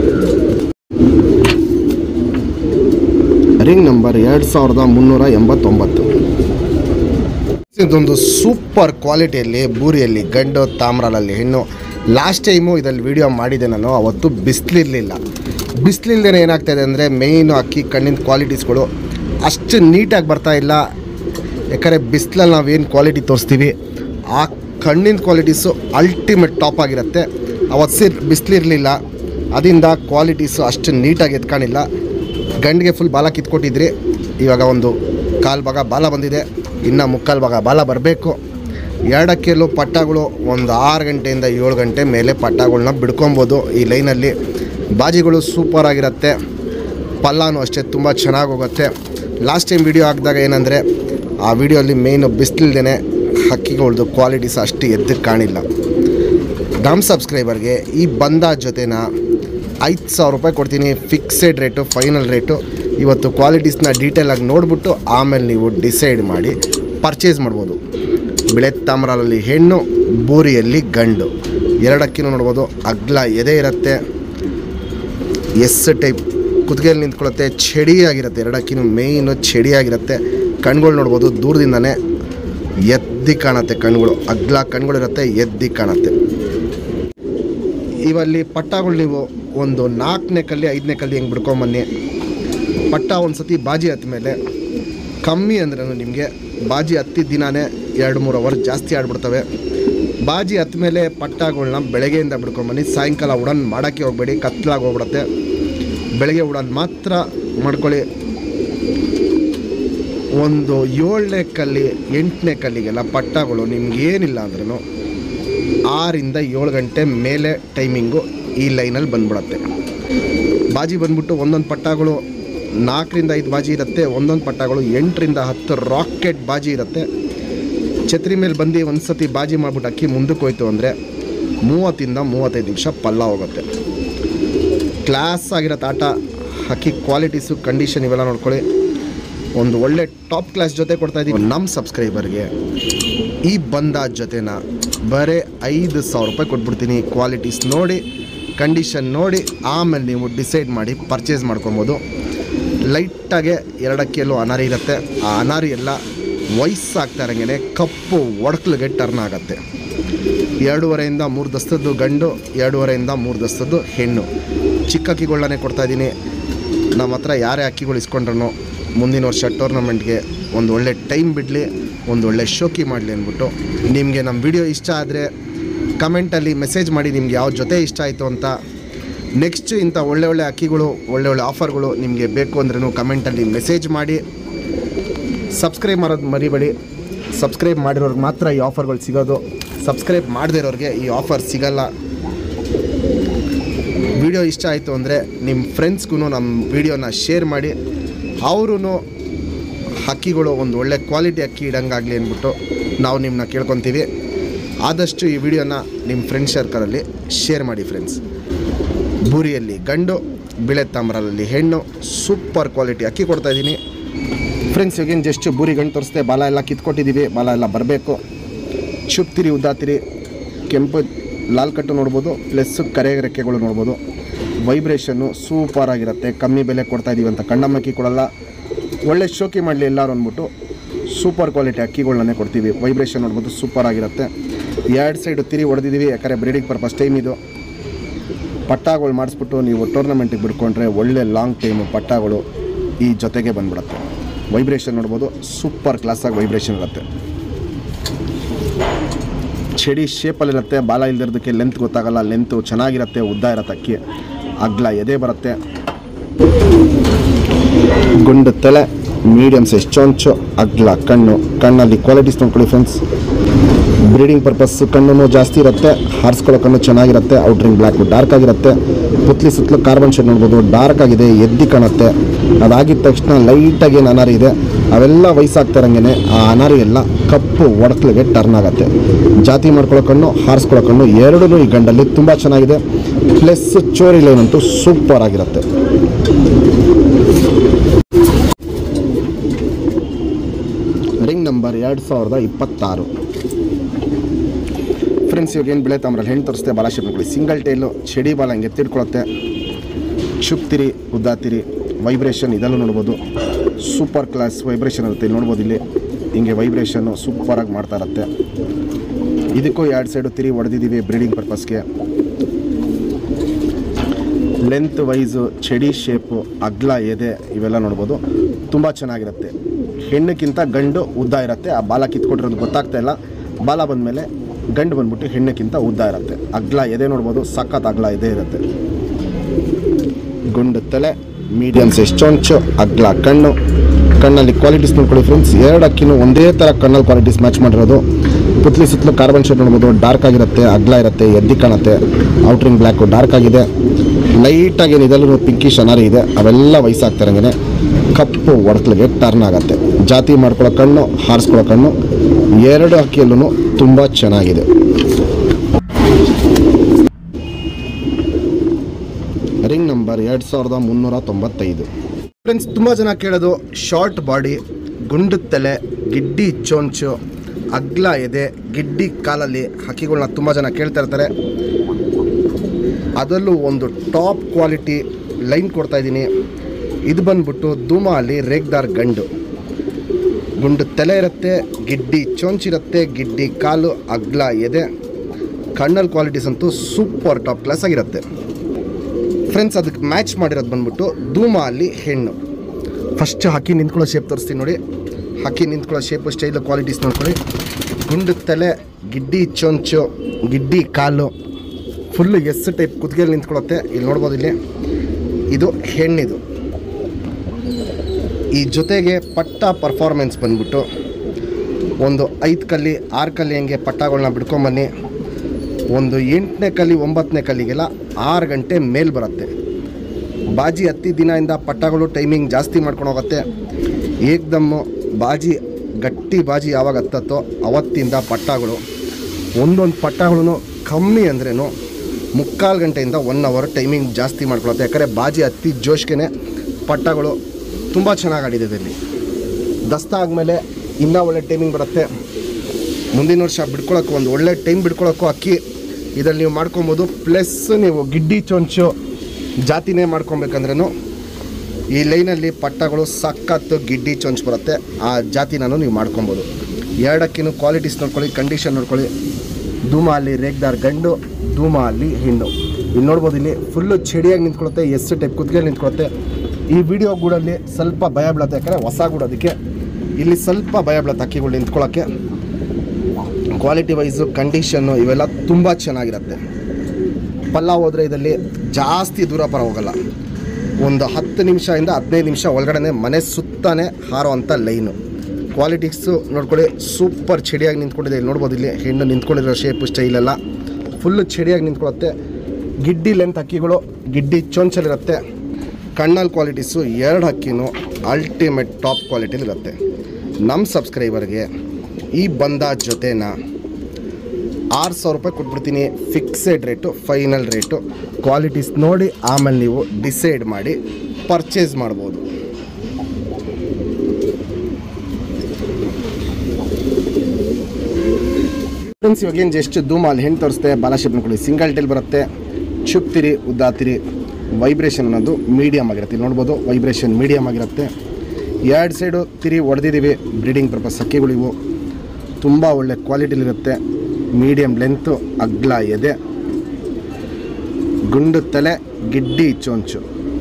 ರಿಂಗ್ ನಂಬರ್ ಎರಡು ಸಾವಿರದ ಮುನ್ನೂರ ಎಂಬತ್ತೊಂಬತ್ತು ಇದೊಂದು ಸೂಪರ್ ಕ್ವಾಲಿಟಿಯಲ್ಲಿ ಬೂರಿಯಲ್ಲಿ ಗಂಡು ತಾಮ್ರಾಲಲ್ಲಿ ಹೆಣ್ಣು ಲಾಸ್ಟ್ ಟೈಮು ಇದರಲ್ಲಿ ವಿಡಿಯೋ ಮಾಡಿದೆ ನಾನು ಅವತ್ತು ಬಿಸಿಲಿರಲಿಲ್ಲ ಬಿಸಿಲಿಲ್ದೇ ಏನಾಗ್ತಾಯಿದೆ ಅಂದರೆ ಮೇಯ್ನು ಅಕ್ಕಿ ಕಣ್ಣಿನ ಕ್ವಾಲಿಟೀಸ್ಗಳು ಅಷ್ಟು ನೀಟಾಗಿ ಬರ್ತಾ ಇಲ್ಲ ಯಾಕಂದರೆ ಬಿಸಿಲಲ್ಲಿ ನಾವೇನು ಕ್ವಾಲಿಟಿ ತೋರಿಸ್ತೀವಿ ಆ ಕಣ್ಣಿನ ಕ್ವಾಲಿಟೀಸು ಅಲ್ಟಿಮೇಟ್ ಟಾಪ್ ಆಗಿರುತ್ತೆ ಅವತ್ತು ಸಿ ಬಿಸಿಲಿರಲಿಲ್ಲ ಅದರಿಂದ ಕ್ವಾಲಿಟೀಸು ಅಷ್ಟು ನೀಟಾಗಿ ಎತ್ಕೊಂಡಿಲ್ಲ ಗಂಡಿಗೆ ಫುಲ್ ಬಾಲ ಕಿತ್ಕೊಟ್ಟಿದ್ರಿ ಇವಾಗ ಒಂದು ಕಾಲು ಭಾಗ ಬಾಲ ಬಂದಿದೆ ಇನ್ನು ಮುಕ್ಕಾಲು ಭಾಗ ಬಾಲ ಬರಬೇಕು ಎರಡಕ್ಕೆಲ್ಲೂ ಪಟ್ಟಗಳು ಒಂದು ಆರು ಗಂಟೆಯಿಂದ ಏಳು ಗಂಟೆ ಮೇಲೆ ಪಟ್ಟಗಳನ್ನ ಬಿಡ್ಕೊಬೋದು ಈ ಲೈನಲ್ಲಿ ಬಾಜಿಗಳು ಸೂಪರ್ ಆಗಿರುತ್ತೆ ಪಲ್ಲಾನು ಅಷ್ಟೇ ತುಂಬ ಚೆನ್ನಾಗಿ ಹೋಗುತ್ತೆ ಲಾಸ್ಟ್ ಟೈಮ್ ವಿಡಿಯೋ ಹಾಕಿದಾಗ ಏನಂದರೆ ಆ ವಿಡಿಯೋಲಿ ಮೇಯ್ನು ಬಿಸಿಲಿಲ್ದೇ ಹಕ್ಕಿಗಳ್ದು ಕ್ವಾಲಿಟೀಸ್ ಅಷ್ಟು ಎದ್ದಕ್ಕೆ ಕಾಣಿಲ್ಲ ನಮ್ಮ ಸಬ್ಸ್ಕ್ರೈಬರ್ಗೆ ಈ ಬಂದ ಜೊತೆನ ಐದು ಸಾವಿರ ರೂಪಾಯಿ ಕೊಡ್ತೀನಿ ಫಿಕ್ಸೆಡ್ ರೇಟು ಫೈನಲ್ ರೇಟು ಇವತ್ತು ಕ್ವಾಲಿಟೀಸ್ನ ಡೀಟೇಲಾಗಿ ನೋಡಿಬಿಟ್ಟು ಆಮೇಲೆ ನೀವು ಡಿಸೈಡ್ ಮಾಡಿ ಪರ್ಚೇಸ್ ಮಾಡ್ಬೋದು ಬಿಳೆ ತಾಮ್ರಲ್ಲಿ ಹೆಣ್ಣು ಬೂರಿಯಲ್ಲಿ ಗಂಡು ಎರಡಕ್ಕಿನೂ ನೋಡ್ಬೋದು ಅಗ್ಲ ಎದೆ ಇರುತ್ತೆ ಎಸ್ ಟೈಪ್ ಕುತ್ತಿಗೆಯಲ್ಲಿ ನಿಂತ್ಕೊಳ್ಳುತ್ತೆ ಚಡಿಯಾಗಿರುತ್ತೆ ಎರಡಕ್ಕಿನೂ ಮೇಯ್ನು ಚಡಿಯಾಗಿರುತ್ತೆ ಕಣ್ಗಳು ನೋಡ್ಬೋದು ದೂರದಿಂದನೇ ಎದ್ದಿ ಕಾಣುತ್ತೆ ಕಣ್ಗಳು ಅಗ್ಲ ಕಣ್ಗಳಿರುತ್ತೆ ಎದ್ದಿ ಕಾಣುತ್ತೆ ಇವಲ್ಲಿ ಪಟ್ಟಗಳು ನೀವು ಒಂದು ನಾಲ್ಕನೇ ಕಲ್ಲಿ ಐದನೇ ಕಲ್ಲಿ ಹೆಂಗೆ ಬಿಡ್ಕೊಂಬನ್ನಿ ಪಟ್ಟ ಒಂದು ಸತಿ ಬಾಜಿ ಹತ್ತ ಮೇಲೆ ಕಮ್ಮಿ ಅಂದ್ರೂ ನಿಮಗೆ ಬಾಜಿ ಹತ್ತಿದ ದಿನಾನೇ ಎರಡು ಮೂರು ಅವರ್ ಜಾಸ್ತಿ ಆಡ್ಬಿಡ್ತವೆ ಬಾಜಿ ಹತ್ತ ಮೇಲೆ ಪಟ್ಟಗಳನ್ನ ಬೆಳಗ್ಗೆಯಿಂದ ಬಿಡ್ಕೊಂಬನ್ನಿ ಸಾಯಂಕಾಲ ಉಡನ್ ಮಾಡೋಕ್ಕೆ ಹೋಗಬೇಡಿ ಕತ್ಲಾಗಿ ಹೋಗ್ಬಿಡುತ್ತೆ ಬೆಳಗ್ಗೆ ಉಡನ್ ಮಾತ್ರ ಮಾಡ್ಕೊಳ್ಳಿ ಒಂದು ಏಳನೇ ಕಲ್ಲಿ ಎಂಟನೇ ಕಲ್ಲಿಗೆಲ್ಲ ಪಟ್ಟಗಳು ನಿಮ್ಗೇನಿಲ್ಲ ಅಂದ್ರೂ ಆರಿಂದ ಏಳು ಗಂಟೆ ಮೇಲೆ ಟೈಮಿಂಗು ಈ ಲೈನಲ್ಲಿ ಬಂದ್ಬಿಡತ್ತೆ ಬಾಜಿ ಬಂದ್ಬಿಟ್ಟು ಒಂದೊಂದು ಪಟ್ಟಗಳು ನಾಲ್ಕರಿಂದ ಐದು ಬಾಜಿ ಇರುತ್ತೆ ಒಂದೊಂದು ಪಟ್ಟಗಳು ಎಂಟರಿಂದ ಹತ್ತು ರಾಕೆಟ್ ಬಾಜಿ ಇರುತ್ತೆ ಛತ್ರಿ ಮೇಲೆ ಬಂದು ಒಂದು ಸತಿ ಬಾಜಿ ಮಾಡ್ಬಿಟ್ಟು ಅಕ್ಕಿ ಮುಂದಕ್ಕೆ ಹೋಯ್ತು ಅಂದರೆ ಮೂವತ್ತಿಂದ ಮೂವತ್ತೈದು ನಿಮಿಷ ಪಲ್ಲ ಹೋಗುತ್ತೆ ಕ್ಲಾಸ್ ಆಗಿರತ್ತೆ ಆಟ ಅಕ್ಕಿ ಕ್ವಾಲಿಟೀಸು ಕಂಡೀಷನ್ ಇವೆಲ್ಲ ನೋಡ್ಕೊಳ್ಳಿ ಒಂದು ಒಳ್ಳೆ ಟಾಪ್ ಕ್ಲಾಸ್ ಜೊತೆ ಕೊಡ್ತಾ ಇದ್ದೀವಿ ನಮ್ಮ ಸಬ್ಸ್ಕ್ರೈಬರ್ಗೆ ಈ ಬಂದ ಜೊತೆನ ಬರೀ ಐದು ಸಾವಿರ ರೂಪಾಯಿ ಕೊಟ್ಬಿಡ್ತೀನಿ ಕ್ವಾಲಿಟೀಸ್ ನೋಡಿ ಕಂಡೀಷನ್ ನೋಡಿ ಆಮೇಲೆ ನೀವು ಡಿಸೈಡ್ ಮಾಡಿ ಪರ್ಚೇಸ್ ಮಾಡ್ಕೊಬೋದು ಲೈಟಾಗೆ ಎರಡಕ್ಕೆಲ್ಲೂ ಅನಾರಿ ಇರುತ್ತೆ ಆ ಅನಾರಿ ಎಲ್ಲ ವಯಸ್ಸಾಗ್ತಾ ಇರಂಗೆ ಕಪ್ಪು ಒಡಕ್ಲಿಗೆ ಟರ್ನ್ ಆಗುತ್ತೆ ಎರಡೂವರೆಯಿಂದ ಮೂರು ದಸ್ತದ್ದು ಗಂಡು ಎರಡೂವರೆಯಿಂದ ಮೂರು ದಸ್ತದ್ದು ಹೆಣ್ಣು ಚಿಕ್ಕ ಅಕ್ಕಿಗಳನ್ನೇ ಕೊಡ್ತಾ ಇದ್ದೀನಿ ನಮ್ಮ ಹತ್ರ ಯಾರೇ ಅಕ್ಕಿಗಳು ಇಸ್ಕೊಂಡ್ರು ಮುಂದಿನ ವರ್ಷ ಟೂರ್ನಮೆಂಟ್ಗೆ ಒಂದು ಒಳ್ಳೆ ಟೈಮ್ ಬಿಡಲಿ ಒಂದು ಒಳ್ಳೆ ಶೋಕಿ ಮಾಡಲಿ ಅಂದ್ಬಿಟ್ಟು ನಿಮಗೆ ನಮ್ಮ ವಿಡಿಯೋ ಇಷ್ಟ ಆದರೆ ಕಮೆಂಟಲ್ಲಿ ಮೆಸೇಜ್ ಮಾಡಿ ನಿಮ್ಗೆ ಯಾವ ಜೊತೆ ಇಷ್ಟ ಆಯಿತು ಅಂತ ನೆಕ್ಸ್ಟ್ ಇಂಥ ಒಳ್ಳೆ ಒಳ್ಳೆ ಅಕ್ಕಿಗಳು ಒಳ್ಳೆ ಒಳ್ಳೆ ಆಫರ್ಗಳು ನಿಮಗೆ ಬೇಕು ಅಂದ್ರೂ ಕಮೆಂಟಲ್ಲಿ ಮೆಸೇಜ್ ಮಾಡಿ ಸಬ್ಸ್ಕ್ರೈಬ್ ಮಾಡೋದು ಮರಿಬೇಡಿ ಸಬ್ಸ್ಕ್ರೈಬ್ ಮಾಡಿರೋರ್ಗೆ ಮಾತ್ರ ಈ ಆಫರ್ಗಳು ಸಿಗೋದು ಸಬ್ಸ್ಕ್ರೈಬ್ ಮಾಡದೇ ಇರೋರಿಗೆ ಈ ಆಫರ್ ಸಿಗಲ್ಲ ವಿಡಿಯೋ ಇಷ್ಟ ಆಯಿತು ಅಂದರೆ ನಿಮ್ಮ ಫ್ರೆಂಡ್ಸ್ಗೂ ನಮ್ಮ ವಿಡಿಯೋನ ಶೇರ್ ಮಾಡಿ ಅವರು ಅಕ್ಕಿಗಳು ಒಂದು ಒಳ್ಳೆ ಕ್ವಾಲಿಟಿ ಅಕ್ಕಿ ಇಡಂಗಾಗಲಿ ಅಂದ್ಬಿಟ್ಟು ನಾವು ನಿಮ್ಮನ್ನ ಕೇಳ್ಕೊತೀವಿ ಆದಷ್ಟು ಈ ವಿಡಿಯೋನ ನಿಮ್ಮ ಫ್ರೆಂಡ್ ಸರ್ಕಲಲ್ಲಿ ಶೇರ್ ಮಾಡಿ ಫ್ರೆಂಡ್ಸ್ ಬೂರಿಯಲ್ಲಿ ಗಂಡು ಬಿಳೆ ತಾಮ್ರಲ್ಲಿ ಹೆಣ್ಣು ಸೂಪರ್ ಕ್ವಾಲಿಟಿ ಅಕ್ಕಿ ಕೊಡ್ತಾ ಇದ್ದೀನಿ ಫ್ರೆಂಡ್ಸ್ ಇವಾಗೇನು ಜಸ್ಟ್ ಬೂರಿ ಗಂಡು ತೋರಿಸ್ದೆ ಬಾಲ ಎಲ್ಲ ಕಿತ್ಕೊಟ್ಟಿದ್ದೀವಿ ಬಾಲ ಎಲ್ಲ ಬರಬೇಕು ಚುಪ್ತಿರಿ ಉದ್ದಾತಿರಿ ಕೆಂಪು ಲಾಲ್ ಕಟ್ಟು ನೋಡ್ಬೋದು ಪ್ಲಸ್ ಕರೆ ರೆಕ್ಕೆಗಳು ನೋಡ್ಬೋದು ವೈಬ್ರೇಷನ್ನು ಸೂಪರ್ ಆಗಿರುತ್ತೆ ಕಮ್ಮಿ ಬೆಲೆ ಕೊಡ್ತಾ ಇದೀವಿ ಅಂತ ಕಂಡಮ್ಮಕ್ಕಿ ಕೊಡಲ್ಲ ಒಳ್ಳೆ ಶೋಕಿ ಮಾಡಲಿ ಎಲ್ಲರೂ ಅಂದ್ಬಿಟ್ಟು ಸೂಪರ್ ಕ್ವಾಲಿಟಿ ಅಕ್ಕಿಗಳನ್ನೇ ಕೊಡ್ತೀವಿ ವೈಬ್ರೇಷನ್ ನೋಡ್ಬೋದು ಸೂಪರ್ ಆಗಿರುತ್ತೆ ಎರಡು ಸೈಡು ತಿರಿ ಹೊಡೆದಿದ್ದೀವಿ ಯಾಕಂದರೆ ಬ್ರೀಡಿಂಗ್ ಪರ್ಪಸ್ ಟೈಮ್ ಇದು ಪಟ್ಟಾಗಳು ಮಾಡಿಸ್ಬಿಟ್ಟು ನೀವು ಟೂರ್ನಮೆಂಟಿಗೆ ಬಿಡ್ಕೊಂಡ್ರೆ ಒಳ್ಳೆ ಲಾಂಗ್ ಟೈಮು ಪಟ್ಟಾಗಳು ಈ ಜೊತೆಗೆ ಬಂದ್ಬಿಡುತ್ತೆ ವೈಬ್ರೇಷನ್ ನೋಡ್ಬೋದು ಸೂಪರ್ ಕ್ಲಾಸಾಗಿ ವೈಬ್ರೇಷನ್ ಇರುತ್ತೆ ಚಡಿ ಶೇಪಲ್ಲಿರುತ್ತೆ ಬಾಲ ಇಲ್ದಿರೋದಕ್ಕೆ ಲೆಂತ್ ಗೊತ್ತಾಗಲ್ಲ ಲೆಂತು ಚೆನ್ನಾಗಿರುತ್ತೆ ಉದ್ದ ಇರತ್ತೆ ಅಕ್ಕಿ ಅಗ್ಲ ಎದೆ ಬರುತ್ತೆ ಗುಂಡು ತಲೆ ಮೀಡಿಯಮ್ ಸೈಜ್ ಚೊಂಚು ಅಗ್ಲ ಕಣ್ಣು ಕಣ್ಣಲ್ಲಿ ಕ್ವಾಲಿಟೀಸ್ ನೋಡ್ಕೊಳ್ಳಿ ಫ್ರೆಂಡ್ಸ್ ಬ್ರೀಡಿಂಗ್ ಪರ್ಪಸ್ ಕಣ್ಣು ಜಾಸ್ತಿ ಇರುತ್ತೆ ಹಾರಿಸ್ಕೊಳ್ಳೋ ಕಣ್ಣು ಚೆನ್ನಾಗಿರುತ್ತೆ ಔಟ್ರಿಂಗ್ ಬ್ಲ್ಯಾಕ್ ಡಾರ್ಕ್ ಆಗಿರುತ್ತೆ ಪುತ್ಲಿ ಸುತ್ತಲೂ ಕಾರ್ಬನ್ ಶೇಡ್ ನೋಡ್ಬೋದು ಡಾರ್ಕ್ ಆಗಿದೆ ಎದ್ದಿ ಕಾಣುತ್ತೆ ಅದಾಗಿದ ತಕ್ಷಣ ಲೈಟಾಗಿ ಏನು ಅನಾರಿ ಇದೆ ಅವೆಲ್ಲ ವಯಸ್ಸಾಗ್ತಾ ಇರಂಗೆ ಆ ಅನಾರಿ ಎಲ್ಲ ಕಪ್ಪು ಒಡಕ್ಲಿಗೆ ಟರ್ನ್ ಆಗುತ್ತೆ ಜಾತಿ ಮಾಡ್ಕೊಳ್ಳೋ ಕಣ್ಣು ಹಾರಿಸ್ಕೊಳ್ಳೋ ಕಣ್ಣು ಎರಡೂ ಈ ಗಂಡಲ್ಲಿ ತುಂಬ ಚೆನ್ನಾಗಿದೆ ಪ್ಲಸ್ ಚೋರಿ ಲೈನ್ ಅಂತೂ ಸೂಪರ್ ಆಗಿರುತ್ತೆ ರಿಂಗ್ ನಂಬರ್ ಎರಡು ಸಾವಿರದ ಇಪ್ಪತ್ತಾರು ಫ್ರೆಂಡ್ಸ್ ಇವಾಗ ಏನು ಬೆಳೆ ತಾಮ್ರಲ್ಲಿ ಹೆಣ್ಣು ತೋರಿಸ್ತೆ ಬಾಲ ಶೇಪ್ ಮಾಡ್ಕೊಳ್ಳಿ ಸಿಂಗಲ್ ಟೈಲು ಚಡಿ ಬಾಲ ಹಂಗೆ ಎತ್ತಿಡ್ಕೊಳತ್ತೆ ಶುಪ್ತಿರಿ ಉದ್ದಾತಿರಿ ವೈಬ್ರೇಷನ್ ಇದೆಲ್ಲ ನೋಡ್ಬೋದು ಸೂಪರ್ ಕ್ಲಾಸ್ ವೈಬ್ರೇಷನ್ ಇರುತ್ತೆ ಇಲ್ಲಿ ನೋಡ್ಬೋದು ಇಲ್ಲಿ ಹಿಂಗೆ ವೈಬ್ರೇಷನ್ನು ಸೂಪರಾಗಿ ಮಾಡ್ತಾ ಇರುತ್ತೆ ಇದಕ್ಕೂ ಎರಡು ಸೈಡು ತಿರಿ ಹೊಡೆದಿದ್ದೀವಿ ಬ್ರೀಡಿಂಗ್ ಪರ್ಪಸ್ಗೆ ಲೆಂತ್ ವೈಸು ಚಡಿ ಶೇಪು ಅಗ್ಲ ಎದೆ ಇವೆಲ್ಲ ನೋಡ್ಬೋದು ತುಂಬ ಚೆನ್ನಾಗಿರುತ್ತೆ ಹೆಣ್ಣಕ್ಕಿಂತ ಗಂಡು ಉದ್ದ ಇರುತ್ತೆ ಆ ಬಾಲ ಕಿತ್ಕೊಟ್ಟಿರೋದು ಗೊತ್ತಾಗ್ತಾ ಇಲ್ಲ ಬಾಲ ಬಂದಮೇಲೆ ಗಂಡು ಬಂದ್ಬಿಟ್ಟು ಹೆಣ್ಣಕ್ಕಿಂತ ಉದ್ದ ಇರುತ್ತೆ ಅಗ್ಲ ಎದೆ ನೋಡ್ಬೋದು ಸಖತ್ ಅಗ್ಲ ಎದೆ ಇರುತ್ತೆ ಗುಂಡು ತಲೆ ಮೀಡಿಯಮ್ ಸೈಜ್ ಚೊಂಚು ಅಗ್ಲ ಕಣ್ಣು ಕಣ್ಣಲ್ಲಿ ಕ್ವಾಲಿಟೀಸ್ ನೋಡ್ಕೊಳ್ಳಿ ಫ್ರೆಂಡ್ಸ್ ಎರಡು ಅಕ್ಕಿನೂ ಒಂದೇ ಥರ ಕಣ್ಣಲ್ಲಿ ಕ್ವಾಲಿಟೀಸ್ ಮ್ಯಾಚ್ ಮಾಡಿರೋದು ಪುತ್ಲಿ ಸುತ್ತಲೂ ಕಾರ್ಬನ್ ಶೇಡ್ ನೋಡ್ಬೋದು ಡಾರ್ಕ್ ಆಗಿರುತ್ತೆ ಅಗ್ಲ ಇರುತ್ತೆ ಎದ್ದಿ ಕಾಣುತ್ತೆ ಔಟ್ರಿಂಗ್ ಬ್ಲ್ಯಾಕು ಡಾರ್ಕ್ ಆಗಿದೆ ಲೈಟಾಗಿ ಇದೆಲ್ಲೂ ಪಿಂಕಿಶ್ ಅನಾರಿ ಇದೆ ಅವೆಲ್ಲ ವಯಸ್ಸಾಗ್ತಾರಂಗೆ ಕಪ್ಪು ಒಡಕ್ಲಿಗೆ ಟರ್ನ್ ಆಗುತ್ತೆ ಜಾತಿ ಮಾಡ್ಕೊಳ್ಳೋ ಕಣ್ಣು ಹಾರಿಸ್ಕೊಳ್ಳೋ ಕಣ್ಣು ಎರಡು ಅಕ್ಕಿಯಲ್ಲೂ ತುಂಬ ಚೆನ್ನಾಗಿದೆ ರಿಂಗ್ ನಂಬರ್ ಎರಡು ಸಾವಿರದ ಮುನ್ನೂರ ತೊಂಬತ್ತೈದು ಫ್ರೆಂಡ್ಸ್ ತುಂಬ ಜನ ಕೇಳೋದು ಶಾರ್ಟ್ ಬಾಡಿ ಗುಂಡು ತಲೆ ಗಿಡ್ಡಿ ಚೊಂಚು ಅಗ್ಲ ಎದೆ ಗಿಡ್ಡಿ ಕಾಲಲ್ಲಿ ಹಕ್ಕಿಗಳನ್ನ ತುಂಬ ಜನ ಕೇಳ್ತಾ ಇರ್ತಾರೆ ಅದರಲ್ಲೂ ಒಂದು ಟಾಪ್ ಕ್ವಾಲಿಟಿ ಲೈನ್ ಕೊಡ್ತಾ ಇದ್ದೀನಿ ಇದು ಬಂದ್ಬಿಟ್ಟು ಧೂಮಾಲಿ ರೇಗ್ದಾರ್ ಗಂಡು ಗುಂಡು ತಲೆ ಇರುತ್ತೆ ಗಿಡ್ಡಿ ಚೊಂಚಿರುತ್ತೆ ಗಿಡ್ಡಿ ಕಾಲು ಅಗ್ಲ ಎದೆ ಕಣ್ಣಲ್ ಕ್ವಾಲಿಟೀಸ್ ಅಂತೂ ಸೂಪರ್ ಟಾಪ್ ಕ್ಲಾಸ್ ಆಗಿರುತ್ತೆ ಫ್ರೆಂಡ್ಸ್ ಅದಕ್ಕೆ ಮ್ಯಾಚ್ ಮಾಡಿರೋದು ಬಂದ್ಬಿಟ್ಟು ಧೂಮ ಅಲ್ಲಿ ಹೆಣ್ಣು ಫಸ್ಟ್ ಹಕ್ಕಿ ನಿಂತ್ಕೊಳ್ಳೋ ಶೇಪ್ ತೋರಿಸ್ತೀನಿ ನೋಡಿ ಹಕ್ಕಿ ನಿಂತ್ಕೊಳ್ಳೋ ಶೇಪು ಸ್ಟೈಲು ಕ್ವಾಲಿಟೀಸ್ ನೋಡ್ಕೊಳ್ಳಿ ಗುಂಡು ತಲೆ ಗಿಡ್ಡಿ ಚೊಂಚು ಗಿಡ್ಡಿ ಕಾಲು ಫುಲ್ಲು ಎಸ್ ಟೈಪ್ ಕುತ್ತಿಗೆಯಲ್ಲಿ ನಿಂತ್ಕೊಳ್ಳುತ್ತೆ ಇಲ್ಲಿ ನೋಡ್ಬೋದು ಇಲ್ಲಿ ಇದು ಹೆಣ್ಣಿದು ಈ ಜೊತೆಗೆ ಪಟ್ಟ ಪರ್ಫಾರ್ಮೆನ್ಸ್ ಬಂದ್ಬಿಟ್ಟು ಒಂದು ಐದು ಕಲ್ಲಿ ಆರು ಕಲ್ಲಿ ಹಂಗೆ ಪಟ್ಟಗಳನ್ನ ಬಿಡ್ಕೊಂಬನ್ನಿ ಒಂದು ಎಂಟನೇ ಕಲಿ ಒಂಬತ್ತನೇ ಕಲ್ಲಿಗೆಲ್ಲ ಆರು ಗಂಟೆ ಮೇಲ್ ಬರುತ್ತೆ ಬಾಜಿ ಹತ್ತಿ ದಿನದಿಂದ ಪಟ್ಟಗಳು ಟೈಮಿಂಗ್ ಜಾಸ್ತಿ ಮಾಡ್ಕೊಂಡು ಹೋಗುತ್ತೆ ಏಕ್ದಮ್ಮು ಬಾಜಿ ಗಟ್ಟಿ ಬಾಜಿ ಯಾವಾಗ ಹತ್ತತ್ತೋ ಅವತ್ತಿಂದ ಪಟ್ಟಗಳು ಒಂದೊಂದು ಪಟ್ಟಗಳು ಕಮ್ಮಿ ಅಂದ್ರೇನು ಮುಕ್ಕಾಲು ಗಂಟೆಯಿಂದ ಒನ್ ಅವರ್ ಟೈಮಿಂಗ್ ಜಾಸ್ತಿ ಮಾಡ್ಕೊಳುತ್ತೆ ಯಾಕಂದರೆ ಬಾಜಿ ಹತ್ತಿ ಜೋಶ್ಗೆ ಪಟ್ಟಗಳು ತುಂಬ ಚೆನ್ನಾಗಿ ಆಡಿದೆ ಇದರಲ್ಲಿ ದಸ್ತ ಆದಮೇಲೆ ಇನ್ನೂ ಒಳ್ಳೆ ಟೈಮಿಂಗ್ ಬರುತ್ತೆ ಮುಂದಿನ ವರ್ಷ ಬಿಡ್ಕೊಳಕ್ಕೂ ಒಂದು ಒಳ್ಳೆ ಟೈಮ್ ಬಿಡ್ಕೊಳಕ್ಕೂ ಅಕ್ಕಿ ಇದರಲ್ಲಿ ನೀವು ಮಾಡ್ಕೊಬೋದು ಪ್ಲಸ್ ನೀವು ಗಿಡ್ಡಿ ಚೊಂಚು ಜಾತಿನೇ ಮಾಡ್ಕೊಬೇಕಂದ್ರೂ ಈ ಲೈನಲ್ಲಿ ಪಟ್ಟಗಳು ಸಖತ್ತು ಗಿಡ್ಡಿ ಚೊಂಚ್ ಬರುತ್ತೆ ಆ ಜಾತಿನೂ ನೀವು ಮಾಡ್ಕೊಬೋದು ಎರಡಕ್ಕಿನೂ ಕ್ವಾಲಿಟೀಸ್ ನೋಡ್ಕೊಳ್ಳಿ ಕಂಡೀಷನ್ ನೋಡ್ಕೊಳ್ಳಿ ಧೂಮ ಅಲ್ಲಿ ರೇಗ್ದಾರ್ ಗಂಡು ಧೂಮ ಅಲ್ಲಿ ಹೆಣ್ಣು ಇಲ್ಲಿ ನೋಡ್ಬೋದು ಇಲ್ಲಿ ಫುಲ್ಲು ಚಡಿಯಾಗಿ ನಿಂತ್ಕೊಳ್ಳುತ್ತೆ ಎಸ್ ಟೈಪ್ ಕುತ್ತಿಗೆಯಲ್ಲಿ ನಿಂತ್ಕೊಳ್ಳುತ್ತೆ ಈ ವಿಡಿಯೋ ಗೂಡಲ್ಲಿ ಸ್ವಲ್ಪ ಭಯ ಬೀಳುತ್ತೆ ಯಾಕಂದರೆ ಹೊಸ ಗೂಡೋದಕ್ಕೆ ಇಲ್ಲಿ ಸ್ವಲ್ಪ ಭಯ ಬೀಳುತ್ತೆ ಅಕ್ಕಿಗಳು ನಿಂತ್ಕೊಳ್ಳೋಕ್ಕೆ ಕ್ವಾಲಿಟಿ ವೈಸು ಕಂಡೀಷನ್ನು ಇವೆಲ್ಲ ತುಂಬ ಚೆನ್ನಾಗಿರುತ್ತೆ ಪಲ್ಲ ಹೋದರೆ ಇದರಲ್ಲಿ ಜಾಸ್ತಿ ದೂರ ಪರ ಹೋಗಲ್ಲ ಒಂದು ಹತ್ತು ನಿಮಿಷದಿಂದ ಹದಿನೈದು ನಿಮಿಷ ಒಳಗಡೆ ಮನೆ ಸುತ್ತಾನೆ ಹಾರೋವಂಥ ಲೈನು ಕ್ವಾಲಿಟೀಸು ನೋಡ್ಕೊಳ್ಳಿ ಸೂಪರ್ ಚಡಿಯಾಗಿ ನಿಂತ್ಕೊಂಡಿದೆ ಇಲ್ಲಿ ನೋಡ್ಬೋದು ಇಲ್ಲಿ ಹೆಣ್ಣು ನಿಂತ್ಕೊಂಡಿರೋ ಶೇಪು ಸ್ಟೈಲೆಲ್ಲ ಫುಲ್ಲು ಚಡಿಯಾಗಿ ನಿಂತ್ಕೊಳ್ಳುತ್ತೆ ಗಿಡ್ಡಿ ಲೆಂತ್ ಹಕ್ಕಿಗಳು ಗಿಡ್ಡಿ ಚೊಂಚಲಿರುತ್ತೆ ಕಣ್ಣಲ್ ಕ್ವಾಲಿಟೀಸು ಎರಡು ಹಕ್ಕಿನೂ ಅಲ್ಟಿಮೇಟ್ ಟಾಪ್ ಕ್ವಾಲಿಟಿಲಿರುತ್ತೆ ನಮ್ಮ ಸಬ್ಸ್ಕ್ರೈಬರ್ಗೆ ಈ ಬಂದ ಜೊತೆನ ಆರು ಸಾವಿರ ರೂಪಾಯಿ ಕೊಟ್ಬಿಡ್ತೀನಿ fixed rate final rate qualities ನೋಡಿ ಆಮೇಲೆ ನೀವು ಡಿಸೈಡ್ ಮಾಡಿ ಪರ್ಚೇಸ್ ಮಾಡ್ಬೋದು ಫ್ರೆಂಡ್ಸ್ ಇವಾಗ ಏನು ಜಸ್ಟ್ ಧೂಮಾಲ್ ಹೆಣ್ಣು ತೋರಿಸ್ತೆ ಬಾಲಾಶೇಪ್ ನೋಡ್ಕೊಳ್ಳಿ ಸಿಂಗಲ್ ಟೇಲ್ ಬರುತ್ತೆ ಚುಪ್ತಿರಿ ಉದ್ದಾತಿರಿ ವೈಬ್ರೇಷನ್ ಅನ್ನೋದು ಮೀಡಿಯಮ್ ಆಗಿರುತ್ತೆ ಇಲ್ಲಿ ನೋಡ್ಬೋದು ವೈಬ್ರೇಷನ್ ಮೀಡಿಯಮ್ ಆಗಿರುತ್ತೆ ಎರಡು ಸೈಡು ತಿರಿ ಹೊಡೆದಿದ್ದೀವಿ ಬ್ರೀಡಿಂಗ್ ಪರ್ಪಸ್ ಹಕ್ಕಿಗಳಿವು ತುಂಬ ಒಳ್ಳೆ ಕ್ವಾಲಿಟಿಲಿರುತ್ತೆ ಮೀಡಿಯಮ್ ಲೆಂತು ಅಗ್ಲ ಎದೆ ಗುಂಡು ತಲೆ ಗಿಡ್ಡಿ ಚೊಂಚು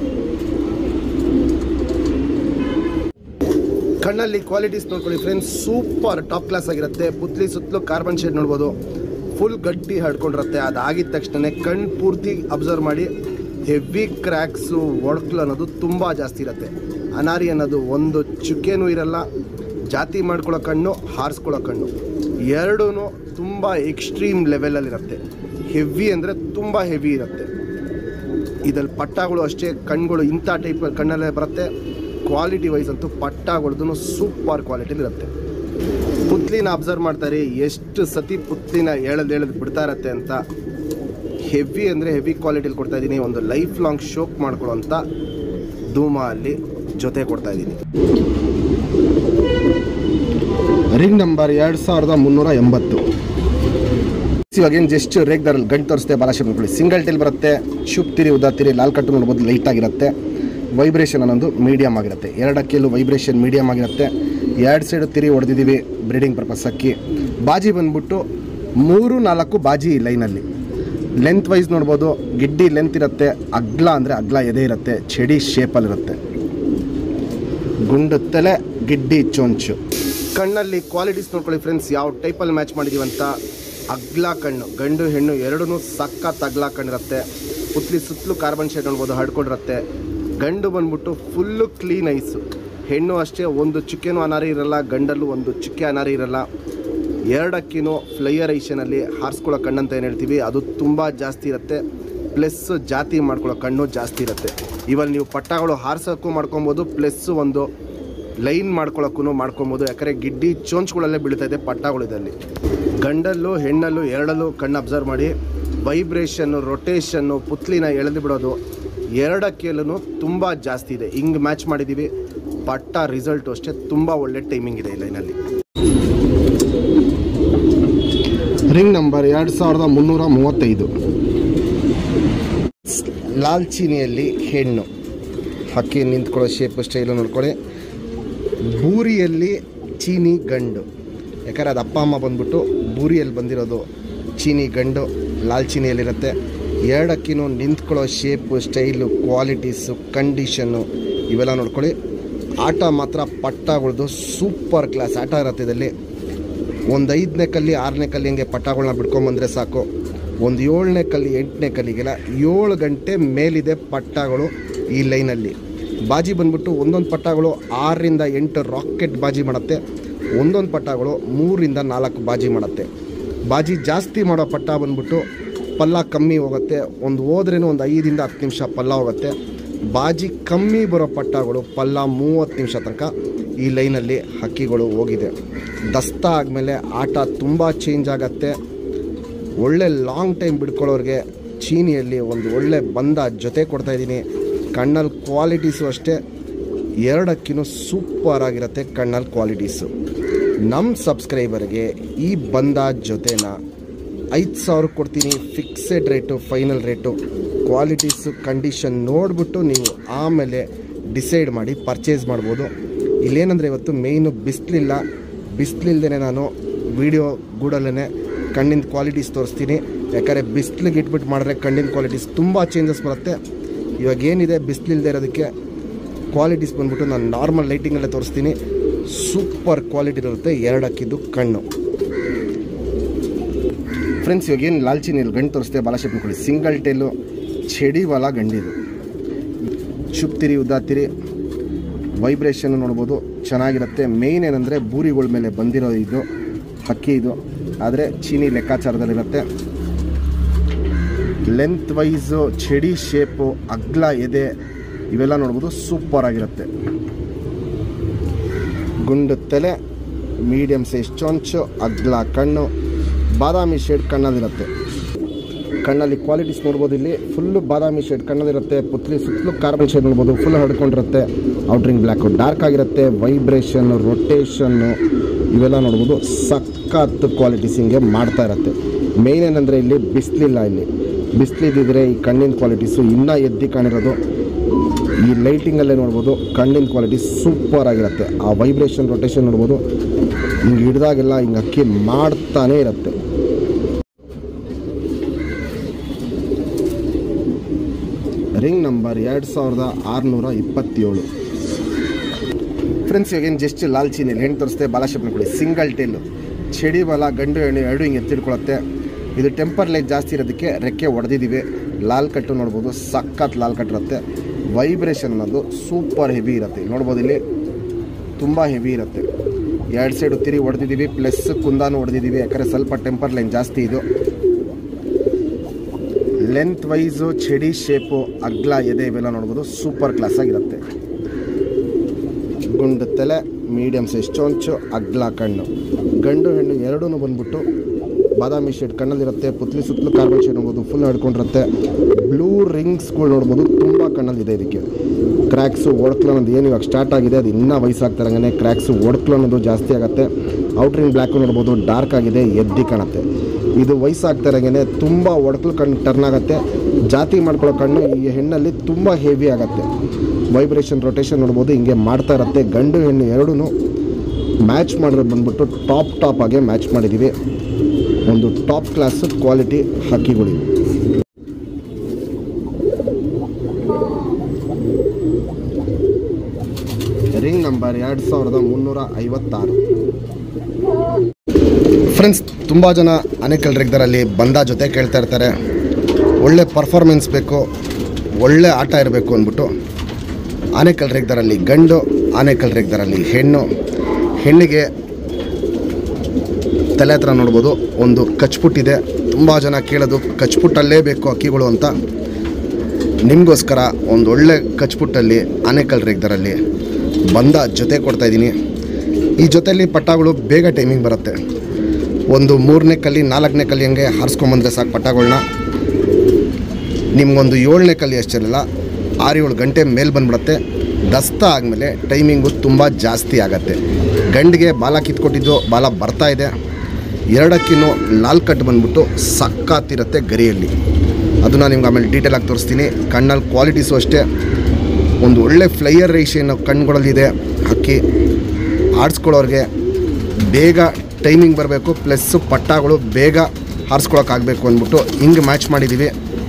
ಕಣ್ಣಲ್ಲಿ ಕ್ವಾಲಿಟೀಸ್ ನೋಡ್ಕೊಳ್ಳಿ ಫ್ರೆಂಡ್ಸ್ ಸೂಪರ್ ಟಾಪ್ ಕ್ಲಾಸ್ ಆಗಿರುತ್ತೆ ಪುತ್ಲಿ ಸುತ್ತಲೂ ಕಾರ್ಬನ್ ಶೇಡ್ ನೋಡ್ಬೋದು ಫುಲ್ ಗಟ್ಟಿ ಹಡ್ಕೊಂಡಿರುತ್ತೆ ಅದಾಗಿದ ತಕ್ಷಣ ಕಣ್ಣು ಪೂರ್ತಿ ಅಬ್ಸರ್ವ್ ಮಾಡಿ ಹೆವಿ ಕ್ರ್ಯಾಕ್ಸು ಒಡಕ್ಲು ಅನ್ನೋದು ತುಂಬ ಜಾಸ್ತಿ ಇರುತ್ತೆ ಅನಾರಿ ಅನ್ನೋದು ಒಂದು ಚುಕ್ಕೆನೂ ಇರಲ್ಲ ಜಾತಿ ಮಾಡ್ಕೊಳ್ಳೋ ಕಣ್ಣು ಹಾರಿಸ್ಕೊಳ್ಳೋ ಕಣ್ಣು ಎರಡೂ ತುಂಬ ಎಕ್ಸ್ಟ್ರೀಮ್ ಲೆವೆಲಲ್ಲಿರುತ್ತೆ ಹೆವಿ ಅಂದರೆ ತುಂಬ ಹೆವಿ ಇರುತ್ತೆ ಇದ್ರಲ್ಲಿ ಪಟ್ಟಗಳು ಅಷ್ಟೇ ಕಣ್ಗಳು ಇಂಥ ಟೈಪ್ ಕಣ್ಣಲ್ಲೇ ಬರುತ್ತೆ ಕ್ವಾಲಿಟಿ ವೈಸ್ ಅಂತೂ ಪಟ್ಟಗಳದ್ದು ಸೂಪರ್ ಕ್ವಾಲಿಟಿಲಿರುತ್ತೆ ಪುತ್ಲಿನ ಅಬ್ಸರ್ವ್ ಮಾಡ್ತಾರೆ ಎಷ್ಟು ಸತಿ ಪುತ್ಲಿನ ಎಳೆದು ಎಳೆದು ಬಿಡ್ತಾ ಇರತ್ತೆ ಅಂತ ಹೆವಿ ಅಂದರೆ ಹೆವಿ ಕ್ವಾಲಿಟಿಲಿ ಕೊಡ್ತಾ ಇದ್ದೀನಿ ಒಂದು ಲೈಫ್ ಲಾಂಗ್ ಶೋಕ್ ಮಾಡ್ಕೊಳ್ಳೋಂಥ ಧೂಮ ಅಲ್ಲಿ ಜೊತೆ ಕೊಡ್ತಾ ಇದ್ದೀನಿ ರಿಂಗ್ ನಂಬರ್ ಎರಡು ಸಾವಿರದ ಮುನ್ನೂರ ಎಂಬತ್ತು ಇವಾಗ ಏನು ಜಸ್ಟ್ ರೇಗ್ದಾರಲ್ಲಿ ಗಂಟು ತೋರಿಸ್ತೆ ಬಾಲಾಶೇಪ್ ನೋಡ್ಕೊಳ್ಳಿ ಸಿಂಗಲ್ ಟೇಲ್ ಬರುತ್ತೆ ಶುಪ್ ತಿರಿ ಉದಾತಿರಿ ಲಾಲ್ ಕಟ್ಟು ನೋಡ್ಬೋದು ಲೈಟ್ ಆಗಿರುತ್ತೆ ವೈಬ್ರೇಷನ್ ಅನ್ನೋದು ಮೀಡಿಯಮ್ ಆಗಿರುತ್ತೆ ಎರಡು ಅಕ್ಕಿಯಲ್ಲೂ ವೈಬ್ರೇಷನ್ ಮೀಡಿಯಮ್ ಆಗಿರುತ್ತೆ ಎರಡು ಸೈಡು ತಿರಿ ಹೊಡೆದಿದ್ದೀವಿ ಬ್ರೀಡಿಂಗ್ ಪರ್ಪಸ್ ಅಕ್ಕಿ ಬಾಜಿ ಬಂದ್ಬಿಟ್ಟು ಮೂರು ನಾಲ್ಕು ಬಾಜಿ ಈ ಲೈನಲ್ಲಿ ಲೆಂತ್ ವೈಸ್ ನೋಡ್ಬೋದು ಗಿಡ್ಡಿ ಲೆಂತ್ ಇರುತ್ತೆ ಅಗ್ಲ ಅಂದರೆ ಅಗ್ಲ ಎದೆ ಇರುತ್ತೆ ಚಡಿ ಶೇಪಲ್ಲಿರುತ್ತೆ ಗುಂಡು ತಲೆ ಗಿಡ್ಡಿ ಚೊಂಚು ಕಣ್ಣಲ್ಲಿ ಕ್ವಾಲಿಟೀಸ್ ನೋಡ್ಕೊಳ್ಳಿ ಫ್ರೆಂಡ್ಸ್ ಯಾವ ಟೈಪಲ್ಲಿ ಮ್ಯಾಚ್ ಮಾಡಿದೀವಿ ಅಂತ ಅಗ್ಲ ಕಣ್ಣು ಗಂಡು ಹೆಣ್ಣು ಎರಡೂ ಸಖತ್ ಅಗ್ಲ ಕಣ್ಣಿರುತ್ತೆ ಪುತ್ಲಿ ಸುತ್ತಲೂ ಕಾರ್ಬನ್ ಶೇಡ್ ನೋಡ್ಬೋದು ಹಡ್ಕೊಂಡಿರುತ್ತೆ ಗಂಡು ಬಂದ್ಬಿಟ್ಟು ಫುಲ್ಲು ಕ್ಲೀನ್ ಐಸು ಹೆಣ್ಣು ಅಷ್ಟೇ ಒಂದು ಚುಕ್ಕೆನೂ ಅನಾರಿ ಇರಲ್ಲ ಗಂಡಲ್ಲೂ ಒಂದು ಚುಕ್ಕೆ ಅನಾರಿ ಇರಲ್ಲ ಎರಡಕ್ಕಿನೂ ಫ್ಲೈಯರ್ ಐಷನಲ್ಲಿ ಹಾರಿಸ್ಕೊಳ್ಳೋ ಕಣ್ಣಂತ ಏನು ಹೇಳ್ತೀವಿ ಅದು ತುಂಬ ಜಾಸ್ತಿ ಇರುತ್ತೆ ಪ್ಲಸ್ ಜಾತಿ ಮಾಡ್ಕೊಳ್ಳೋ ಕಣ್ಣು ಜಾಸ್ತಿ ಇರುತ್ತೆ ಇವಾಗ ನೀವು ಪಟ್ಟಗಳು ಹಾರ್ಸೋಕ್ಕೂ ಮಾಡ್ಕೊಬೋದು ಪ್ಲಸ್ ಒಂದು ಲೈನ್ ಮಾಡ್ಕೊಳ್ಳೋಕ್ಕೂ ಮಾಡ್ಕೊಬೋದು ಯಾಕಂದರೆ ಗಿಡ್ಡಿ ಚೋಂಚ್ಗಳಲ್ಲೇ ಬೀಳ್ತಾ ಇದೆ ಪಟ್ಟಗಳಿದಲ್ಲಿ ಗಂಡಲ್ಲೂ ಹೆಣ್ಣಲ್ಲೂ ಎರಡಲ್ಲೂ ಕಣ್ಣು ಅಬ್ಸರ್ವ್ ಮಾಡಿ ವೈಬ್ರೇಷನ್ನು ರೊಟೇಷನ್ನು ಪುತ್ಲಿನ ಎಳೆದು ಬಿಡೋದು ಎರಡಕ್ಕೆಲ್ಲೂ ತುಂಬ ಜಾಸ್ತಿ ಇದೆ ಹಿಂಗೆ ಮ್ಯಾಚ್ ಮಾಡಿದ್ದೀವಿ ಪಟ್ಟ ರಿಸಲ್ಟು ಅಷ್ಟೇ ತುಂಬ ಒಳ್ಳೆ ಟೈಮಿಂಗ್ ಇದೆ ಈ ಲೈನಲ್ಲಿ ರಿಂಗ್ ನಂಬರ್ ಎರಡು ಸಾವಿರದ ಮುನ್ನೂರ ಮೂವತ್ತೈದು ಲಾಲ್ ಚೀನಿಯಲ್ಲಿ ಹೆಣ್ಣು ಹಕ್ಕಿ ನಿಂತ್ಕೊಳ್ಳೋ ಶೇಪ್ ಸ್ಟೈಲು ನೋಡ್ಕೊಳ್ಳಿ ಬೂರಿಯಲ್ಲಿ ಚೀನಿ ಗಂಡು ಯಾಕಂದ್ರೆ ಅದು ಅಪ್ಪ ಅಮ್ಮ ಬಂದ್ಬಿಟ್ಟು ಬೂರಿಯಲ್ಲಿ ಬಂದಿರೋದು ಚೀನಿ ಗಂಡು ಲಾಲ್ ಚೀನಿಯಲ್ಲಿರುತ್ತೆ ಎರಡಕ್ಕಿನೂ ನಿಂತ್ಕೊಳ್ಳೋ ಶೇಪು ಸ್ಟೈಲು ಕ್ವಾಲಿಟೀಸು ಕಂಡೀಷನ್ನು ಇವೆಲ್ಲ ನೋಡ್ಕೊಳ್ಳಿ ಆಟ ಮಾತ್ರ ಪಟ್ಟಗಳದು ಸೂಪರ್ ಕ್ಲಾಸ್ ಆಟ ಇರುತ್ತೆ ಇದರಲ್ಲಿ ಒಂದು ಐದನೇ ಕಲ್ಲಿ ಆರನೇ ಕಲ್ಲಿ ಹಿಂಗೆ ಪಟ್ಟಗಳನ್ನ ಬಿಡ್ಕೊಂಬಂದ್ರೆ ಸಾಕು ಒಂದು ಏಳನೇ ಕಲ್ಲಿ ಎಂಟನೇ ಕಲ್ಲಿಗೆಲ್ಲ ಏಳು ಗಂಟೆ ಮೇಲಿದೆ ಪಟ್ಟಗಳು ಈ ಲೈನಲ್ಲಿ ಬಾಜಿ ಬಂದ್ಬಿಟ್ಟು ಒಂದೊಂದು ಪಟ್ಟಗಳು ಆರರಿಂದ ಎಂಟು ರಾಕೆಟ್ ಬಾಜಿ ಮಾಡುತ್ತೆ ಒಂದೊಂದು ಪಟ್ಟಗಳು ಮೂರಿಂದ ನಾಲ್ಕು ಬಾಜಿ ಮಾಡುತ್ತೆ ಬಾಜಿ ಜಾಸ್ತಿ ಮಾಡೋ ಪಟ್ಟ ಬಂದ್ಬಿಟ್ಟು ಪಲ್ಲ ಕಮ್ಮಿ ಹೋಗುತ್ತೆ ಒಂದು ಹೋದ್ರೇನು ಒಂದು ಐದಿಂದ ಹತ್ತು ನಿಮಿಷ ಪಲ್ಲ ಹೋಗುತ್ತೆ ಬಾಜಿ ಕಮ್ಮಿ ಬರೋ ಪಟ್ಟಗಳು ಪಲ್ಲ ಮೂವತ್ತು ನಿಮಿಷ ತನಕ ಈ ಲೈನಲ್ಲಿ ಹಕ್ಕಿಗಳು ಹೋಗಿದೆ ದಸ್ತ ಆದಮೇಲೆ ಆಟ ತುಂಬ ಚೇಂಜ್ ಆಗತ್ತೆ ಒಳ್ಳೆ ಲಾಂಗ್ ಟೈಮ್ ಬಿಡ್ಕೊಳ್ಳೋರಿಗೆ ಚೀನಿಯಲ್ಲಿ ಒಂದು ಒಳ್ಳೆ ಬಂದ ಜೊತೆ ಕೊಡ್ತಾ ಇದ್ದೀನಿ ಕಣ್ಣಲ್ಲಿ ಕ್ವಾಲಿಟೀಸು ಅಷ್ಟೇ ಎರಡಕ್ಕಿನೂ ಸೂಪರ್ ಆಗಿರುತ್ತೆ ಕಣ್ಣಲ್ಲಿ ಕ್ವಾಲಿಟೀಸು ನಮ್ಮ ಸಬ್ಸ್ಕ್ರೈಬರ್ಗೆ ಈ ಬಂದ ಜೊತೆನ ಐದು ಸಾವಿರ ಕೊಡ್ತೀನಿ fixed rate final rate qualities condition ನೋಡಿಬಿಟ್ಟು ನೀವು ಆಮೇಲೆ ಡಿಸೈಡ್ ಮಾಡಿ ಪರ್ಚೇಸ್ ಮಾಡ್ಬೋದು ಇಲ್ಲೇನಂದರೆ ಇವತ್ತು ಮೇಯ್ನು ಬಿಸಿಲಿಲ್ಲ ಬಿಸಿಲಿಲ್ದೇ ನಾನು ವಿಡಿಯೋ ಗೂಡಲ್ಲೇ ಕಣ್ಣಿನ ಕ್ವಾಲಿಟೀಸ್ ತೋರಿಸ್ತೀನಿ ಯಾಕಂದರೆ ಬಿಸಿಲಿಗೆ ಇಟ್ಬಿಟ್ಟು ಮಾಡಿದ್ರೆ ಕಣ್ಣಿನ ಕ್ವಾಲಿಟೀಸ್ ತುಂಬ ಚೇಂಜಸ್ ಬರುತ್ತೆ ಇವಾಗ ಏನಿದೆ ಬಿಸಿಲಿಲ್ಲದೆ ಇರೋದಕ್ಕೆ ಕ್ವಾಲಿಟೀಸ್ ಬಂದ್ಬಿಟ್ಟು ನಾನು ನಾರ್ಮಲ್ ಲೈಟಿಂಗಲ್ಲೇ ತೋರಿಸ್ತೀನಿ ಸೂಪರ್ ಕ್ವಾಲಿಟಿ ಇರುತ್ತೆ ಎರಡು ಹಾಕಿದ್ದು ಕಣ್ಣು ಫ್ರೆಂಡ್ಸ್ ಇವಾಗ ಏನು ಲಾಲ್ಚಿನಿಯಲ್ಲಿ ಗಂಡು ತೋರಿಸ್ತೆ ಬಾಲಶೇಪ್ ಕೊಡಿ ಸಿಂಗಲ್ ಟೇಲು ಚಡಿವಾಲ ಗಂಡಿದು ಚುಪ್ತಿರಿ ಉದ್ದಾತಿರಿ ವೈಬ್ರೇಷನ್ ನೋಡ್ಬೋದು ಚೆನ್ನಾಗಿರುತ್ತೆ ಮೇಯ್ನ್ ಏನಂದರೆ ಬೂರಿಗಳ ಮೇಲೆ ಬಂದಿರೋ ಇದು ಹಕ್ಕಿ ಇದು ಆದರೆ ಚೀನಿ ಲೆಕ್ಕಾಚಾರದಲ್ಲಿರುತ್ತೆ ಲೆಂತ್ ವೈಸು ಚಡಿ ಶೇಪು ಅಗ್ಲ ಎದೆ ಇವೆಲ್ಲ ನೋಡ್ಬೋದು ಸೂಪರ್ ಆಗಿರುತ್ತೆ ಗುಂಡು ತಲೆ ಮೀಡಿಯಮ್ ಸೈಜ್ ಚೊಂಚು ಅಗ್ಲ ಕಣ್ಣು ಬಾದಾಮಿ ಶೇಡ್ ಕಣ್ಣಲ್ಲಿರುತ್ತೆ ಕಣ್ಣಲ್ಲಿ ಕ್ವಾಲಿಟೀಸ್ ನೋಡ್ಬೋದು ಇಲ್ಲಿ ಫುಲ್ಲು ಬಾದಾಮಿ ಶೇಡ್ ಕಣ್ಣಲ್ಲಿರುತ್ತೆ ಪುತ್ಲಿ ಸುತ್ತಲೂ ಕಾರ್ಬನ್ ಶೇಡ್ ನೋಡ್ಬೋದು ಫುಲ್ ಹಡ್ಕೊಂಡಿರುತ್ತೆ ಔಟ್ರಿಂಗ್ ಬ್ಲ್ಯಾಕು ಡಾರ್ಕ್ ಆಗಿರುತ್ತೆ ವೈಬ್ರೇಷನ್ನು ರೊಟೇಷನ್ನು ಇವೆಲ್ಲ ನೋಡ್ಬೋದು ಸಖತ್ ಕ್ವಾಲಿಟೀಸ್ ಹಿಂಗೆ ಮಾಡ್ತಾ ಇರುತ್ತೆ ಮೇಯ್ನ್ ಏನಂದರೆ ಇಲ್ಲಿ ಬಿಸಿಲಿಲ್ಲ ಇಲ್ಲಿ ಬಿಸಿಲಿದ್ದಿದ್ರೆ ಈ ಕಣ್ಣಿನ ಕ್ವಾಲಿಟೀಸು ಇನ್ನೂ ಎದ್ದಿ ಕಾಣಿರೋದು ಈ ಲೈಟಿಂಗಲ್ಲೇ ನೋಡ್ಬೋದು ಕಣ್ಣಿನ ಕ್ವಾಲಿಟಿ ಸೂಪರ್ ಆಗಿರುತ್ತೆ ಆ ವೈಬ್ರೇಷನ್ ರೊಟೇಷನ್ ನೋಡ್ಬೋದು ಹಿಂಗೆ ಹಿಡ್ದಾಗೆಲ್ಲ ಹಿಂಗೆ ಅಕ್ಕಿ ಮಾಡ್ತಾನೇ ಇರುತ್ತೆ ರಿಂಗ್ ನಂಬರ್ ಎರಡು ಸಾವಿರದ ಆರುನೂರ ಇಪ್ಪತ್ತೇಳು ಫ್ರೆಂಡ್ಸ್ ಇವಾಗೇನು ಜಸ್ಟ್ ಲಾಲ್ ಚೀನಿಯಲ್ಲಿ ಹೆಣ್ಣು ತೋರಿಸ್ತೆ ಬಾಲಾಶೇಪ್ನ ಕೊಡಿ ಸಿಂಗಲ್ ಟೇಲು ಚಡಿ ಬಲ ಗಂಡು ಹೆಣ್ಣು ಎರಡು ಹಿಂಗೆ ಎತ್ತಿಡ್ಕೊಳತ್ತೆ ಇದು ಟೆಂಪರ್ ಲೈಟ್ ಜಾಸ್ತಿ ಇರೋದಕ್ಕೆ ರೆಕ್ಕೆ ಹೊಡೆದಿದ್ದೀವಿ ಲಾಲ್ ಕಟ್ಟು ನೋಡ್ಬೋದು ಸಖತ್ ಲಾಲ್ ಕಟ್ ಇರುತ್ತೆ ವೈಬ್ರೇಷನ್ ಅನ್ನೋದು ಸೂಪರ್ ಹೆವಿ ಇರುತ್ತೆ ಇಲ್ಲಿ ನೋಡ್ಬೋದು ಇಲ್ಲಿ ತುಂಬ ಹೆವಿ ಇರುತ್ತೆ ಎರಡು ಸೈಡು ತಿರಿ ಹೊಡೆದಿದ್ದೀವಿ ಪ್ಲಸ್ ಕುಂದಾನು ಹೊಡೆದಿದ್ದೀವಿ ಯಾಕಂದರೆ ಸ್ವಲ್ಪ ಟೆಂಪರ್ ಲೈನ್ ಜಾಸ್ತಿ ಇದು ಲೆಂತ್ ವೈಸು ಚಡಿ ಶೇಪು ಅಗ್ಲ ಎದೆ ಇವೆಲ್ಲ ನೋಡ್ಬೋದು ಸೂಪರ್ ಕ್ಲಾಸ್ ಆಗಿರುತ್ತೆ ಗುಂಡು ತಲೆ ಮೀಡಿಯಮ್ ಸೈಜ್ ಚೊಂಚು ಅಗ್ಲ ಕಣ್ಣು ಗಂಡು ಹೆಣ್ಣು ಎರಡೂ ಬಂದ್ಬಿಟ್ಟು ಬಾದಾಮಿ ಶೇಡ್ ಕಣ್ಣಲ್ಲಿರುತ್ತೆ ಪುತ್ಲಿ ಸುತ್ತಲೂ ಕಾರ್ಬನ್ ಶೇಡ್ ನೋಡ್ಬೋದು ಫುಲ್ ಹಿಡ್ಕೊಂಡಿರುತ್ತೆ ಬ್ಲೂ ರಿಂಗ್ಸ್ಗಳು ನೋಡ್ಬೋದು ತುಂಬ ಕಣ್ಣಲ್ಲಿದೆ ಇದಕ್ಕೆ ಕ್ರ್ಯಾಕ್ಸು ಒಡ್ಕ್ಲು ಅನ್ನೋದು ಏನು ಇವಾಗ ಸ್ಟಾರ್ಟ್ ಆಗಿದೆ ಅದು ಇನ್ನೂ ವಯಸ್ಸಾಗ್ತಾರಂಗೆ ಕ್ರ್ಯಾಕ್ಸು ಒಡ್ಕ್ಲು ಅನ್ನೋದು ಜಾಸ್ತಿ ಆಗುತ್ತೆ ಔಟ್ರಿಂಗ್ ಬ್ಲ್ಯಾಕು ನೋಡ್ಬೋದು ಡಾರ್ಕ್ ಆಗಿದೆ ಎದ್ದಿ ಕಾಣುತ್ತೆ ಇದು ವಯಸ್ಸಾಗ್ತಾರಂಗೆ ತುಂಬ ಒಡಕ್ಲು ಕಣ್ಣು ಟರ್ನ್ ಆಗುತ್ತೆ ಜಾತಿ ಮಾಡ್ಕೊಳ್ಳೋ ಕಣ್ಣು ಈ ಹೆಣ್ಣಲ್ಲಿ ತುಂಬ ಹೆವಿ ಆಗುತ್ತೆ ವೈಬ್ರೇಷನ್ ರೊಟೇಷನ್ ನೋಡ್ಬೋದು ಹಿಂಗೆ ಮಾಡ್ತಾ ಇರುತ್ತೆ ಗಂಡು ಹೆಣ್ಣು ಎರಡೂ ಮ್ಯಾಚ್ ಮಾಡಿರೋದು ಬಂದ್ಬಿಟ್ಟು ಟಾಪ್ ಟಾಪ್ ಆಗಿ ಮ್ಯಾಚ್ ಮಾಡಿದ್ದೀವಿ ಒಂದು ಟಾಪ್ ಕ್ಲಾಸ್ ಕ್ವಾಲಿಟಿ ಹಕ್ಕಿಗಳಿವೆ ರಿಂಗ್ ನಂಬರ್ ಎರಡು ಸಾವಿರದ ಮುನ್ನೂರ ಐವತ್ತಾರು ಫ್ರೆಂಡ್ಸ್ ತುಂಬ ಜನ ಅನೇಕಲ್ ರೆಗ್ದರಲ್ಲಿ ಬಂದ ಜೊತೆ ಕೇಳ್ತಾ ಇರ್ತಾರೆ ಒಳ್ಳೆ ಪರ್ಫಾರ್ಮೆನ್ಸ್ ಬೇಕು ಒಳ್ಳೆ ಆಟ ಇರಬೇಕು ಅಂದ್ಬಿಟ್ಟು ಆನೇಕಲ್ ರೆಗ್ದರಲ್ಲಿ ಗಂಡು ಆನೇಕಲ್ ರೆಗ್ದರಲ್ಲಿ ಹೆಣ್ಣು ಹೆಣ್ಣಿಗೆ ತಲೆ ಹತ್ರ ನೋಡ್ಬೋದು ಒಂದು ಕಚ್ಪುಟ್ಟಿದೆ ತುಂಬ ಜನ ಕೇಳೋದು ಕಚ್ಪುಟ್ಟಲ್ಲೇ ಬೇಕು ಅಕ್ಕಿಗಳು ಅಂತ ನಿಮಗೋಸ್ಕರ ಒಂದು ಒಳ್ಳೆ ಕಚ್ಪುಟ್ಟಲ್ಲಿ ಆನೇಕಲ್ ರೇಗ್ದರಲ್ಲಿ ಬಂದ ಜೊತೆ ಕೊಡ್ತಾ ಇದ್ದೀನಿ ಈ ಜೊತೆಯಲ್ಲಿ ಪಟ್ಟಾಗಳು ಬೇಗ ಟೈಮಿಂಗ್ ಬರುತ್ತೆ ಒಂದು ಮೂರನೇ ಕಲ್ಲಿ ನಾಲ್ಕನೇ ಕಲ್ಲಿ ಹಂಗೆ ಹಾರಿಸ್ಕೊಂಬಂದ್ರೆ ಸಾಕು ಪಟ್ಟಾಗಳನ್ನ ನಿಮ್ಗೊಂದು ಏಳನೇ ಕಲ್ಲಿ ಅಷ್ಟಿರಲ್ಲ ಆರು ಏಳು ಗಂಟೆ ಮೇಲೆ ಬಂದ್ಬಿಡುತ್ತೆ ದಸ್ತ ಆದಮೇಲೆ ಟೈಮಿಂಗು ತುಂಬ ಜಾಸ್ತಿ ಆಗತ್ತೆ ಗಂಡಿಗೆ ಬಾಲ ಕಿತ್ಕೊಟ್ಟಿದ್ದು ಬಾಲ ಬರ್ತಾ ಇದೆ ಎರಡಕ್ಕಿನ್ನೂ ಲಾಲ್ ಕಟ್ ಬಂದ್ಬಿಟ್ಟು ಸಕ್ಕಾತಿರುತ್ತೆ ಗರಿಯಲ್ಲಿ ಅದನ್ನು ನಿಮ್ಗೆ ಆಮೇಲೆ ಡೀಟೇಲ್ ಆಗಿ ತೋರಿಸ್ತೀನಿ ಕಣ್ಣಲ್ಲಿ ಕ್ವಾಲಿಟೀಸು ಅಷ್ಟೇ ಒಂದು ಒಳ್ಳೆ ಫ್ಲೈಯರ್ ರೇಷನ್ ಕಣ್ಗಳಲ್ಲಿದೆ ಹಕ್ಕಿ ಆಡಿಸ್ಕೊಳ್ಳೋರಿಗೆ ಬೇಗ ಟೈಮಿಂಗ್ ಬರಬೇಕು ಪ್ಲಸ್ಸು ಪಟ್ಟಾಗಳು ಬೇಗ ಹಾರಿಸ್ಕೊಳಕ್ಕಾಗಬೇಕು ಅಂದ್ಬಿಟ್ಟು ಹಿಂಗೆ ಮ್ಯಾಚ್ ಮಾಡಿದ್ದೀವಿ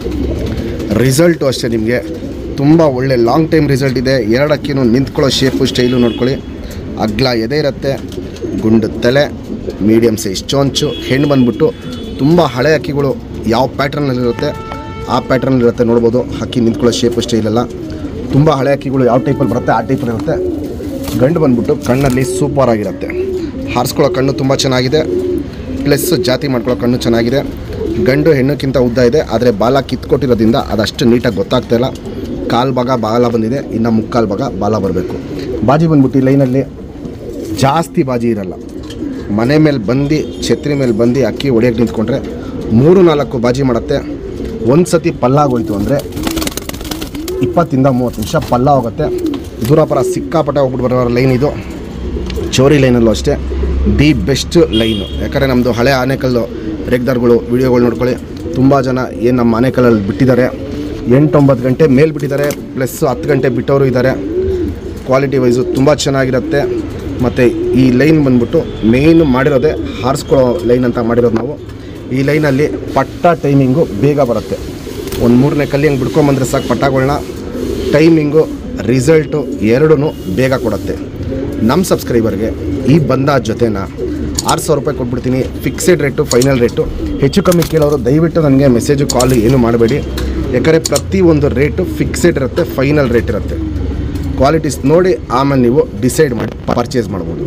ರಿಸಲ್ಟು ಅಷ್ಟೇ ನಿಮಗೆ ತುಂಬ ಒಳ್ಳೆ ಲಾಂಗ್ ಟೈಮ್ ರಿಸಲ್ಟ್ ಇದೆ ಎರಡಕ್ಕಿನೂ ನಿಂತ್ಕೊಳ್ಳೋ ಶೇಪು ಸ್ಟೈಲು ನೋಡ್ಕೊಳ್ಳಿ ಅಗ್ಲ ಎದೆ ಇರುತ್ತೆ ಗುಂಡು ತಲೆ ಮೀಡಿಯಮ್ ಸೈಜ್ ಚೊಂಚು ಹೆಣ್ಣು ಬಂದ್ಬಿಟ್ಟು ತುಂಬ ಹಳೆ ಅಕ್ಕಿಗಳು ಯಾವ ಪ್ಯಾಟ್ರನ್ನಲ್ಲಿರುತ್ತೆ ಆ ಪ್ಯಾಟ್ರನ್ನಲ್ಲಿರುತ್ತೆ ನೋಡ್ಬೋದು ಹಕ್ಕಿ ನಿಂತ್ಕೊಳ್ಳೋ ಶೇಪು ಸ್ಟೈಲೆಲ್ಲ ತುಂಬ ಹಳೆ ಅಕ್ಕಿಗಳು ಯಾವ ಟೈಪಲ್ಲಿ ಬರುತ್ತೆ ಆ ಟೈಪಲ್ಲಿ ಇರುತ್ತೆ ಗಂಡು ಬಂದ್ಬಿಟ್ಟು ಕಣ್ಣಲ್ಲಿ ಸೂಪರ್ ಆಗಿರುತ್ತೆ ಹಾರಿಸ್ಕೊಳ್ಳೋ ಕಣ್ಣು ತುಂಬ ಚೆನ್ನಾಗಿದೆ ಪ್ಲಸ್ ಜಾತಿ ಮಾಡ್ಕೊಳ್ಳೋ ಕಣ್ಣು ಚೆನ್ನಾಗಿದೆ ಗಂಡು ಹೆಣ್ಣಕ್ಕಿಂತ ಉದ್ದ ಇದೆ ಆದರೆ ಬಾಲ ಕಿತ್ಕೊಟ್ಟಿರೋದ್ರಿಂದ ಅದಷ್ಟು ನೀಟಾಗಿ ಗೊತ್ತಾಗ್ತಾ ಇಲ್ಲ ಕಾಲು ಭಾಗ ಬಾಲ ಬಂದಿದೆ ಇನ್ನು ಮುಕ್ಕಾಲು ಭಾಗ ಬಾಲ ಬರಬೇಕು ಬಾಜಿ ಬಂದ್ಬಿಟ್ಟು ಈ ಲೈನಲ್ಲಿ ಜಾಸ್ತಿ ಬಾಜಿ ಇರಲ್ಲ ಮನೆ ಮೇಲೆ ಬಂದು ಛತ್ರಿ ಮೇಲೆ ಬಂದು ಅಕ್ಕಿ ಹೊಡಿಯೋಕೆ ನಿಂತ್ಕೊಂಡ್ರೆ ಮೂರು ನಾಲ್ಕು ಬಾಜಿ ಮಾಡುತ್ತೆ ಒಂದು ಸತಿ ಪಲ್ಲಾಗೋಯ್ತು ಅಂದರೆ ಇಪ್ಪತ್ತಿಂದ ಮೂವತ್ತು ನಿಮಿಷ ಪಲ್ಲ ಹೋಗುತ್ತೆ ದೂರಪರ ಸಿಕ್ಕಾಪಟ್ಟೆ ಹೋಗ್ಬಿಟ್ಟು ಬರೋ ಲೈನ್ ಇದು ಚೋರಿ ಲೈನಲ್ಲೂ ಅಷ್ಟೇ ದಿ ಬೆಸ್ಟ್ ಲೈನು ಯಾಕಂದರೆ ನಮ್ಮದು ಹಳೆ ಆನೆಕಲ್ಲು ರೇಗ್ದಾರ್ಗಳು ವಿಡಿಯೋಗಳು ನೋಡ್ಕೊಳ್ಳಿ ತುಂಬ ಜನ ಏನು ನಮ್ಮ ಆನೆಕಲ್ಲಲ್ಲಿ ಬಿಟ್ಟಿದ್ದಾರೆ ಎಂಟೊಂಬತ್ತು ಗಂಟೆ ಮೇಲೆ ಬಿಟ್ಟಿದ್ದಾರೆ ಪ್ಲಸ್ ಹತ್ತು ಗಂಟೆ ಬಿಟ್ಟವರು ಇದ್ದಾರೆ ಕ್ವಾಲಿಟಿ ವೈಸು ತುಂಬ ಚೆನ್ನಾಗಿರುತ್ತೆ ಮತ್ತು ಈ ಲೈನ್ ಬಂದ್ಬಿಟ್ಟು ಮೇಯ್ನು ಮಾಡಿರೋದೇ ಹಾರಿಸ್ಕೊಳ್ಳೋ ಲೈನ್ ಅಂತ ಮಾಡಿರೋದು ನಾವು ಈ ಲೈನಲ್ಲಿ ಪಟ್ಟ ಟೈಮಿಂಗು ಬೇಗ ಬರುತ್ತೆ ಒಂದು ಮೂರನೇ ಕಲ್ಲಿ ಹಂಗೆ ಬಿಡ್ಕೊಂಬಂದ್ರೆ ಸಾಕು ಪಟ್ಟಗಳನ್ನ ಟೈಮಿಂಗು ರಿಸಲ್ಟು ಎರಡೂ ಬೇಗ ಕೊಡುತ್ತೆ ನಮ್ಮ ಸಬ್ಸ್ಕ್ರೈಬರ್ಗೆ ಈ ಬಂದ ಜೊತೆನ ಆರು ಸಾವಿರ ರೂಪಾಯಿ ಕೊಟ್ಬಿಡ್ತೀನಿ ಫಿಕ್ಸೆಡ್ ರೇಟು ಫೈನಲ್ ರೇಟು ಹೆಚ್ಚು ಕಮ್ಮಿ ಕೇಳೋರು ದಯವಿಟ್ಟು ನನಗೆ ಮೆಸೇಜು ಕಾಲು ಏನು ಮಾಡಬೇಡಿ ಯಾಕಂದರೆ ಪ್ರತಿಯೊಂದು ರೇಟು ಫಿಕ್ಸೆಡ್ ಇರುತ್ತೆ ಫೈನಲ್ ರೇಟ್ ಇರುತ್ತೆ ಕ್ವಾಲಿಟೀಸ್ ನೋಡಿ ಆಮೇಲೆ ನೀವು ಡಿಸೈಡ್ ಮಾಡಿ ಪರ್ಚೇಸ್ ಮಾಡ್ಬೋದು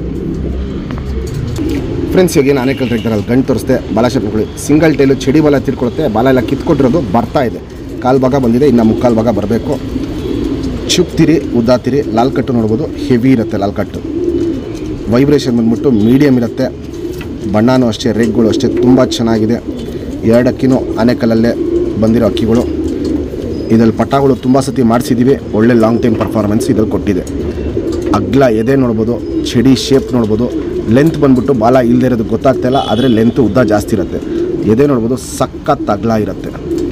ಫ್ರೆಂಡ್ಸ್ ಇವಾಗ ಏನು ಆನೆಕಲ್ ಟ್ರ್ಯಾಕ್ಟರಲ್ಲಿ ಗಂಟು ತೋರಿಸ್ದೆ ಬಾಲ ಶೇಪ್ ನೋಡ್ಕೊಳ್ಳಿ ಸಿಂಗಲ್ ಟೈಲು ಚಡಿ ಬಾಲ ತಿರ್ಕೊಳುತ್ತೆ ಬಾಲ ಎಲ್ಲ ಕಿತ್ಕೊಟ್ಟಿರೋದು ಬರ್ತಾ ಇದೆ ಕಾಲು ಭಾಗ ಬಂದಿದೆ ಇನ್ನು ಮುಕ್ಕಾಲು ಭಾಗ ಬರಬೇಕು ಚುಪ್ತಿರಿ ಉದ್ದಾತಿರಿ ಲಾಲ್ ಕಟ್ಟು ನೋಡ್ಬೋದು ಹೆವಿ ಇರುತ್ತೆ ಲಾಲ್ ಕಟ್ಟು ವೈಬ್ರೇಷನ್ ಬಂದ್ಬಿಟ್ಟು ಮೀಡಿಯಮ್ ಇರುತ್ತೆ ಬಣ್ಣನೂ ಅಷ್ಟೇ ರೇಗ್ಗಳು ಅಷ್ಟೇ ತುಂಬ ಚೆನ್ನಾಗಿದೆ ಎರಡು ಅಕ್ಕಿನೂ ಆನೆಕಲ್ಲಲ್ಲೇ ಬಂದಿರೋ ಅಕ್ಕಿಗಳು ಇದರಲ್ಲಿ ಪಟ್ಟಾಗಳು ತುಂಬ ಸತಿ ಮಾಡಿಸಿದ್ದೀವಿ ಒಳ್ಳೆ ಲಾಂಗ್ ಟೈಮ್ ಪರ್ಫಾರ್ಮೆನ್ಸ್ ಇದ್ರಲ್ಲಿ ಕೊಟ್ಟಿದೆ ಅಗ್ಲ ಎದೆ ನೋಡ್ಬೋದು ಚಡಿ ಶೇಪ್ ನೋಡ್ಬೋದು ಲೆಂತ್ ಬಂದ್ಬಿಟ್ಟು ಬಾಲ ಇಲ್ಲದೆ ಇರೋದು ಗೊತ್ತಾಗ್ತಾ ಇಲ್ಲ ಆದರೆ ಲೆಂತ್ ಉದ್ದ ಜಾಸ್ತಿ ಇರುತ್ತೆ ಎದೆ ನೋಡ್ಬೋದು ಸಖತ್ ಅಗ್ಲ ಇರುತ್ತೆ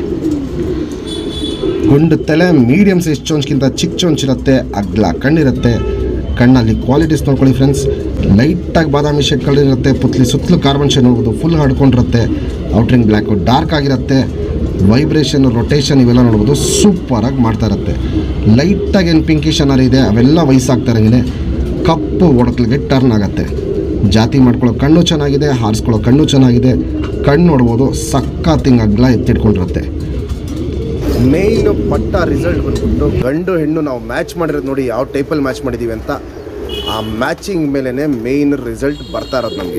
ಗುಂಡು ತಲೆ ಮೀಡಿಯಮ್ ಸೈಜ್ ಚೊಂಚ್ಗಿಂತ ಚಿಕ್ಕ ಚೊಂಚಿರುತ್ತೆ ಅಗ್ಲ ಕಣ್ಣಿರುತ್ತೆ ಕಣ್ಣಲ್ಲಿ ಕ್ವಾಲಿಟೀಸ್ ನೋಡ್ಕೊಳ್ಳಿ ಫ್ರೆಂಡ್ಸ್ ಲೈಟಾಗಿ ಬಾದಾಮಿ ಶೇಡ್ ಕಲರಿರುತ್ತೆ ಪುತ್ಲಿ ಸುತ್ತಲೂ ಕಾರ್ಬನ್ ಶೇಡ್ ನೋಡ್ಬೋದು ಫುಲ್ ಹಡ್ಕೊಂಡಿರುತ್ತೆ ಔಟ್ರಿಂಗ್ ಬ್ಲ್ಯಾಕು ಡಾರ್ಕ್ ಆಗಿರುತ್ತೆ ವೈಬ್ರೇಷನ್ ರೊಟೇಷನ್ ಇವೆಲ್ಲ ನೋಡ್ಬೋದು ಸೂಪರಾಗಿ ಮಾಡ್ತಾ ಇರುತ್ತೆ ಲೈಟಾಗಿ ಏನು ಪಿಂಕಿಶ್ ಅನ್ನೋರು ಇದೆ ಅವೆಲ್ಲ ವಯಸ್ಸಾಗ್ತಾ ಇರಂಗೆ ಕಪ್ಪು ಒಡಕಲಿಗೆ ಟರ್ನ್ ಆಗುತ್ತೆ ಜಾತಿ ಮಾಡ್ಕೊಳ್ಳೋ ಕಣ್ಣು ಚೆನ್ನಾಗಿದೆ ಹಾರಿಸ್ಕೊಳ್ಳೋ ಕಣ್ಣು ಚೆನ್ನಾಗಿದೆ ಕಣ್ಣು ನೋಡ್ಬೋದು ಸಕ್ಕತ್ತಿಂಗ್ ಅಗ್ಲ ಎತ್ತಿಟ್ಕೊಂಡಿರುತ್ತೆ ಮೇಯ್ನು ಪಟ್ಟ ರಿಸಲ್ಟ್ ಬಂದ್ಬಿಟ್ಟು ಗಂಡು ಹೆಣ್ಣು ನಾವು ಮ್ಯಾಚ್ ಮಾಡಿರೋದು ನೋಡಿ ಯಾವ ಟೈಪಲ್ಲಿ ಮ್ಯಾಚ್ ಮಾಡಿದ್ದೀವಿ ಅಂತ ಆ ಮ್ಯಾಚಿಂಗ್ ಮೇಲೇ ಮೇಯ್ನ್ ರಿಸಲ್ಟ್ ಬರ್ತಾ ಇರೋದು ನಮಗೆ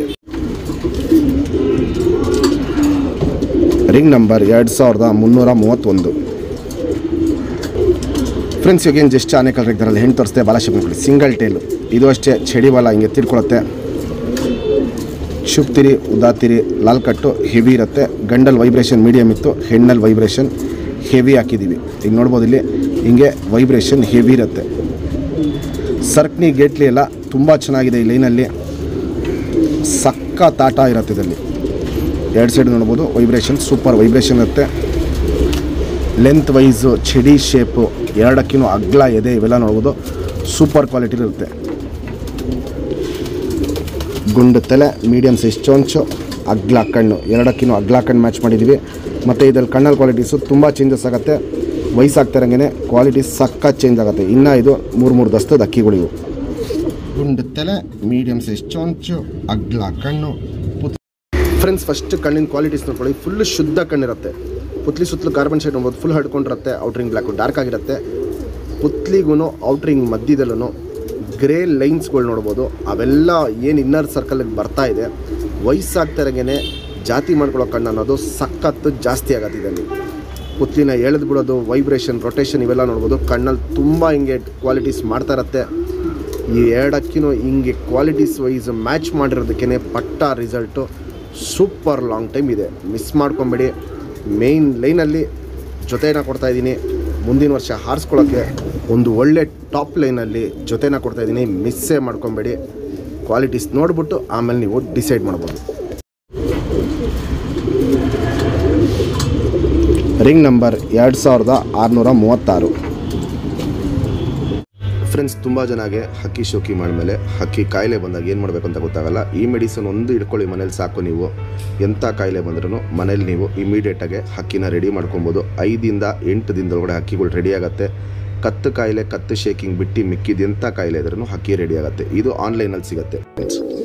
ರಿಂಗ್ ನಂಬರ್ ಎರಡು ಸಾವಿರದ ಮುನ್ನೂರ ಮೂವತ್ತೊಂದು ಫ್ರೆಂಡ್ಸ್ ಇವಾಗೇನು ಜಸ್ಟ್ ಆನೆಕಲ್ ರೆಗ್ದರಲ್ಲಿ ಹೆಣ್ಣು ತೋರಿಸ್ತೆ ಬಾಲ ಶೇಪ್ ಮಾಡ್ಕೊಳ್ಳಿ ಸಿಂಗಲ್ ಟೇಲು ಇದು ಅಷ್ಟೇ ಚಡಿ ಬಾಲ ಹಿಂಗೆ ತಿರ್ಕೊಳುತ್ತೆ ಶುಪ್ತಿರಿ ಉದಾತಿರಿ ಲಾಲ್ ಕಟ್ಟು ಹೆವಿ ಇರುತ್ತೆ ಗಂಡಲ್ಲಿ ವೈಬ್ರೇಷನ್ ಮೀಡಿಯಮ್ ಇತ್ತು ಹೆಣ್ಣಲ್ಲಿ ವೈಬ್ರೇಷನ್ ಹೆವಿ ಹಾಕಿದ್ದೀವಿ ಈಗ ನೋಡ್ಬೋದು ಇಲ್ಲಿ ಹಿಂಗೆ ವೈಬ್ರೇಷನ್ ಹೆವಿ ಇರುತ್ತೆ ಸರ್ಕ್ನಿ ಗೇಟ್ಲಿ ಎಲ್ಲ ತುಂಬ ಚೆನ್ನಾಗಿದೆ ಈ ಲೈನಲ್ಲಿ ಸಕ್ಕ ತಾಟ ಇರುತ್ತೆ ಇದರಲ್ಲಿ ಎರಡು ಸೈಡ್ ನೋಡ್ಬೋದು ವೈಬ್ರೇಷನ್ ಸೂಪರ್ ವೈಬ್ರೇಷನ್ ಇರುತ್ತೆ ಲೆಂತ್ ವೈಸು ಚಡಿ ಶೇಪು ಎರಡಕ್ಕಿನೂ ಅಗ್ಲ ಎದೆ ಇವೆಲ್ಲ ನೋಡ್ಬೋದು ಸೂಪರ್ ಕ್ವಾಲಿಟಿ ಇರುತ್ತೆ ಗುಂಡು ತಲೆ ಮೀಡಿಯಮ್ ಸೈಜ್ ಚೊಂಚು ಅಗ್ಲ ಕಣ್ಣು ಎರಡಕ್ಕಿನೂ ಅಗ್ಲ ಕಣ್ಣು ಮ್ಯಾಚ್ ಮಾಡಿದ್ದೀವಿ ಮತ್ತು ಇದರಲ್ಲಿ ಕಣ್ಣಲ್ಲಿ ಕ್ವಾಲಿಟೀಸು ತುಂಬ ಚೇಂಜಸ್ ಆಗುತ್ತೆ ವಯಸ್ಸಾಗ್ತಾ ಇರಂಗೆ ಕ್ವಾಲಿಟಿ ಸಕ್ಕ ಚೇಂಜ್ ಆಗುತ್ತೆ ಇನ್ನು ಇದು ಮೂರು ಮೂರು ದಸ್ತದ ಅಕ್ಕಿಗಳು ಇವು ಗುಂಡು ತಲೆ ಮೀಡಿಯಮ್ ಸೈಜ್ ಚೊಂಚು ಅಗ್ಲ ಕಣ್ಣು ಪುತ್ ಫ್ರೆಂಡ್ಸ್ ಫಸ್ಟ್ ಕಣ್ಣಿನ ಕ್ವಾಲಿಟೀಸ್ ನೋಡ್ಕೊಳ್ಳಿ ಫುಲ್ ಶುದ್ಧ ಕಣ್ಣಿರುತ್ತೆ ಪುತ್ಲಿ ಸುತ್ತಲೂ ಕಾರ್ಬನ್ ಶೇಡ್ ನೋಡ್ಬೋದು ಫುಲ್ ಹಡ್ಕೊಂಡಿರುತ್ತೆ ಔಟ್ರಿಂಗ್ ಬ್ಲ್ಯಾಕು ಡಾರ್ಕ್ ಆಗಿರುತ್ತೆ ಪುತ್ಲಿಗೂ ಔಟ್ರಿಂಗ್ ಮಧ್ಯದಲ್ಲೂ ಗ್ರೇ ಲೈನ್ಸ್ಗಳು ನೋಡ್ಬೋದು ಅವೆಲ್ಲ ಏನು ಇನ್ನರ್ ಸರ್ಕಲ್ಗೆ ಬರ್ತಾ ಇದೆ ವಯಸ್ಸಾಗ್ತಾರಂಗೆ ಜಾತಿ ಮಾಡ್ಕೊಳ್ಳೋ ಕಣ್ಣು ಅನ್ನೋದು ಸಖತ್ತು ಜಾಸ್ತಿ ಆಗತ್ತಿದೆ ಅಲ್ಲಿ ಪುತ್ಲಿನ ಎಳೆದು ಬಿಡೋದು ವೈಬ್ರೇಷನ್ ರೊಟೇಷನ್ ಇವೆಲ್ಲ ನೋಡ್ಬೋದು ಕಣ್ಣಲ್ಲಿ ತುಂಬ ಹಿಂಗೆ ಕ್ವಾಲಿಟೀಸ್ ಮಾಡ್ತಾ ಇರತ್ತೆ ಈ ಎರಡಕ್ಕಿನೂ ಹಿಂಗೆ ಕ್ವಾಲಿಟೀಸ್ ವೈಸ್ ಮ್ಯಾಚ್ ಮಾಡಿರೋದಕ್ಕೇ ಪಟ್ಟ ರಿಸಲ್ಟು ಸೂಪರ್ ಲಾಂಗ್ ಟೈಮ್ ಇದೆ ಮಿಸ್ ಮಾಡ್ಕೊಬೇಡಿ ಮೇಯ್ನ್ ಲೈನಲ್ಲಿ ಜೊತೆನ ಕೊಡ್ತಾ ಇದ್ದೀನಿ ಮುಂದಿನ ವರ್ಷ ಹಾರಿಸ್ಕೊಳ್ಳೋಕ್ಕೆ ಒಂದು ಒಳ್ಳೆ ಟಾಪ್ ಲೈನಲ್ಲಿ ಜೊತೆನ ಕೊಡ್ತಾ ಇದ್ದೀನಿ ಮಿಸ್ಸೇ ಮಾಡ್ಕೊಬೇಡಿ ಕ್ವಾಲಿಟೀಸ್ ನೋಡ್ಬಿಟ್ಟು ಆಮೇಲೆ ನೀವು ಡಿಸೈಡ್ ಮಾಡ್ಬೋದು ರಿಂಗ್ ನಂಬರ್ ಎರಡು ಸಾವಿರದ ಆರುನೂರ ಮೂವತ್ತಾರು ಫ್ರೆಂಡ್ಸ್ ತುಂಬ ಜನಗೆ ಹಕ್ಕಿ ಶೋಕಿ ಮಾಡಿದ್ಮೇಲೆ ಹಕ್ಕಿ ಕಾಯಿಲೆ ಬಂದಾಗ ಏನು ಮಾಡಬೇಕು ಅಂತ ಗೊತ್ತಾಗಲ್ಲ ಈ ಮೆಡಿಸನ್ ಒಂದು ಇಟ್ಕೊಳ್ಳಿ ಮನೇಲಿ ಸಾಕು ನೀವು ಎಂಥ ಕಾಯಿಲೆ ಬಂದ್ರೂ ಮನೇಲಿ ನೀವು ಇಮಿಡಿಯೇಟಾಗಿ ಹಕ್ಕಿನ ರೆಡಿ ಮಾಡ್ಕೊಬೋದು ಐದಿಂದ ಎಂಟು ದಿನದೊಳಗಡೆ ಹಕ್ಕಿಗಳು ರೆಡಿ ಆಗುತ್ತೆ ಕತ್ತು ಕಾಯಿಲೆ ಕತ್ತು ಶೇಕಿಂಗ್ ಬಿಟ್ಟು ಮಿಕ್ಕಿದ ಎಂಥ ಕಾಯಿಲೆ ಇದ್ರೂ ಹಕ್ಕಿ ರೆಡಿ ಆಗುತ್ತೆ ಇದು ಆನ್ಲೈನಲ್ಲಿ ಸಿಗುತ್ತೆ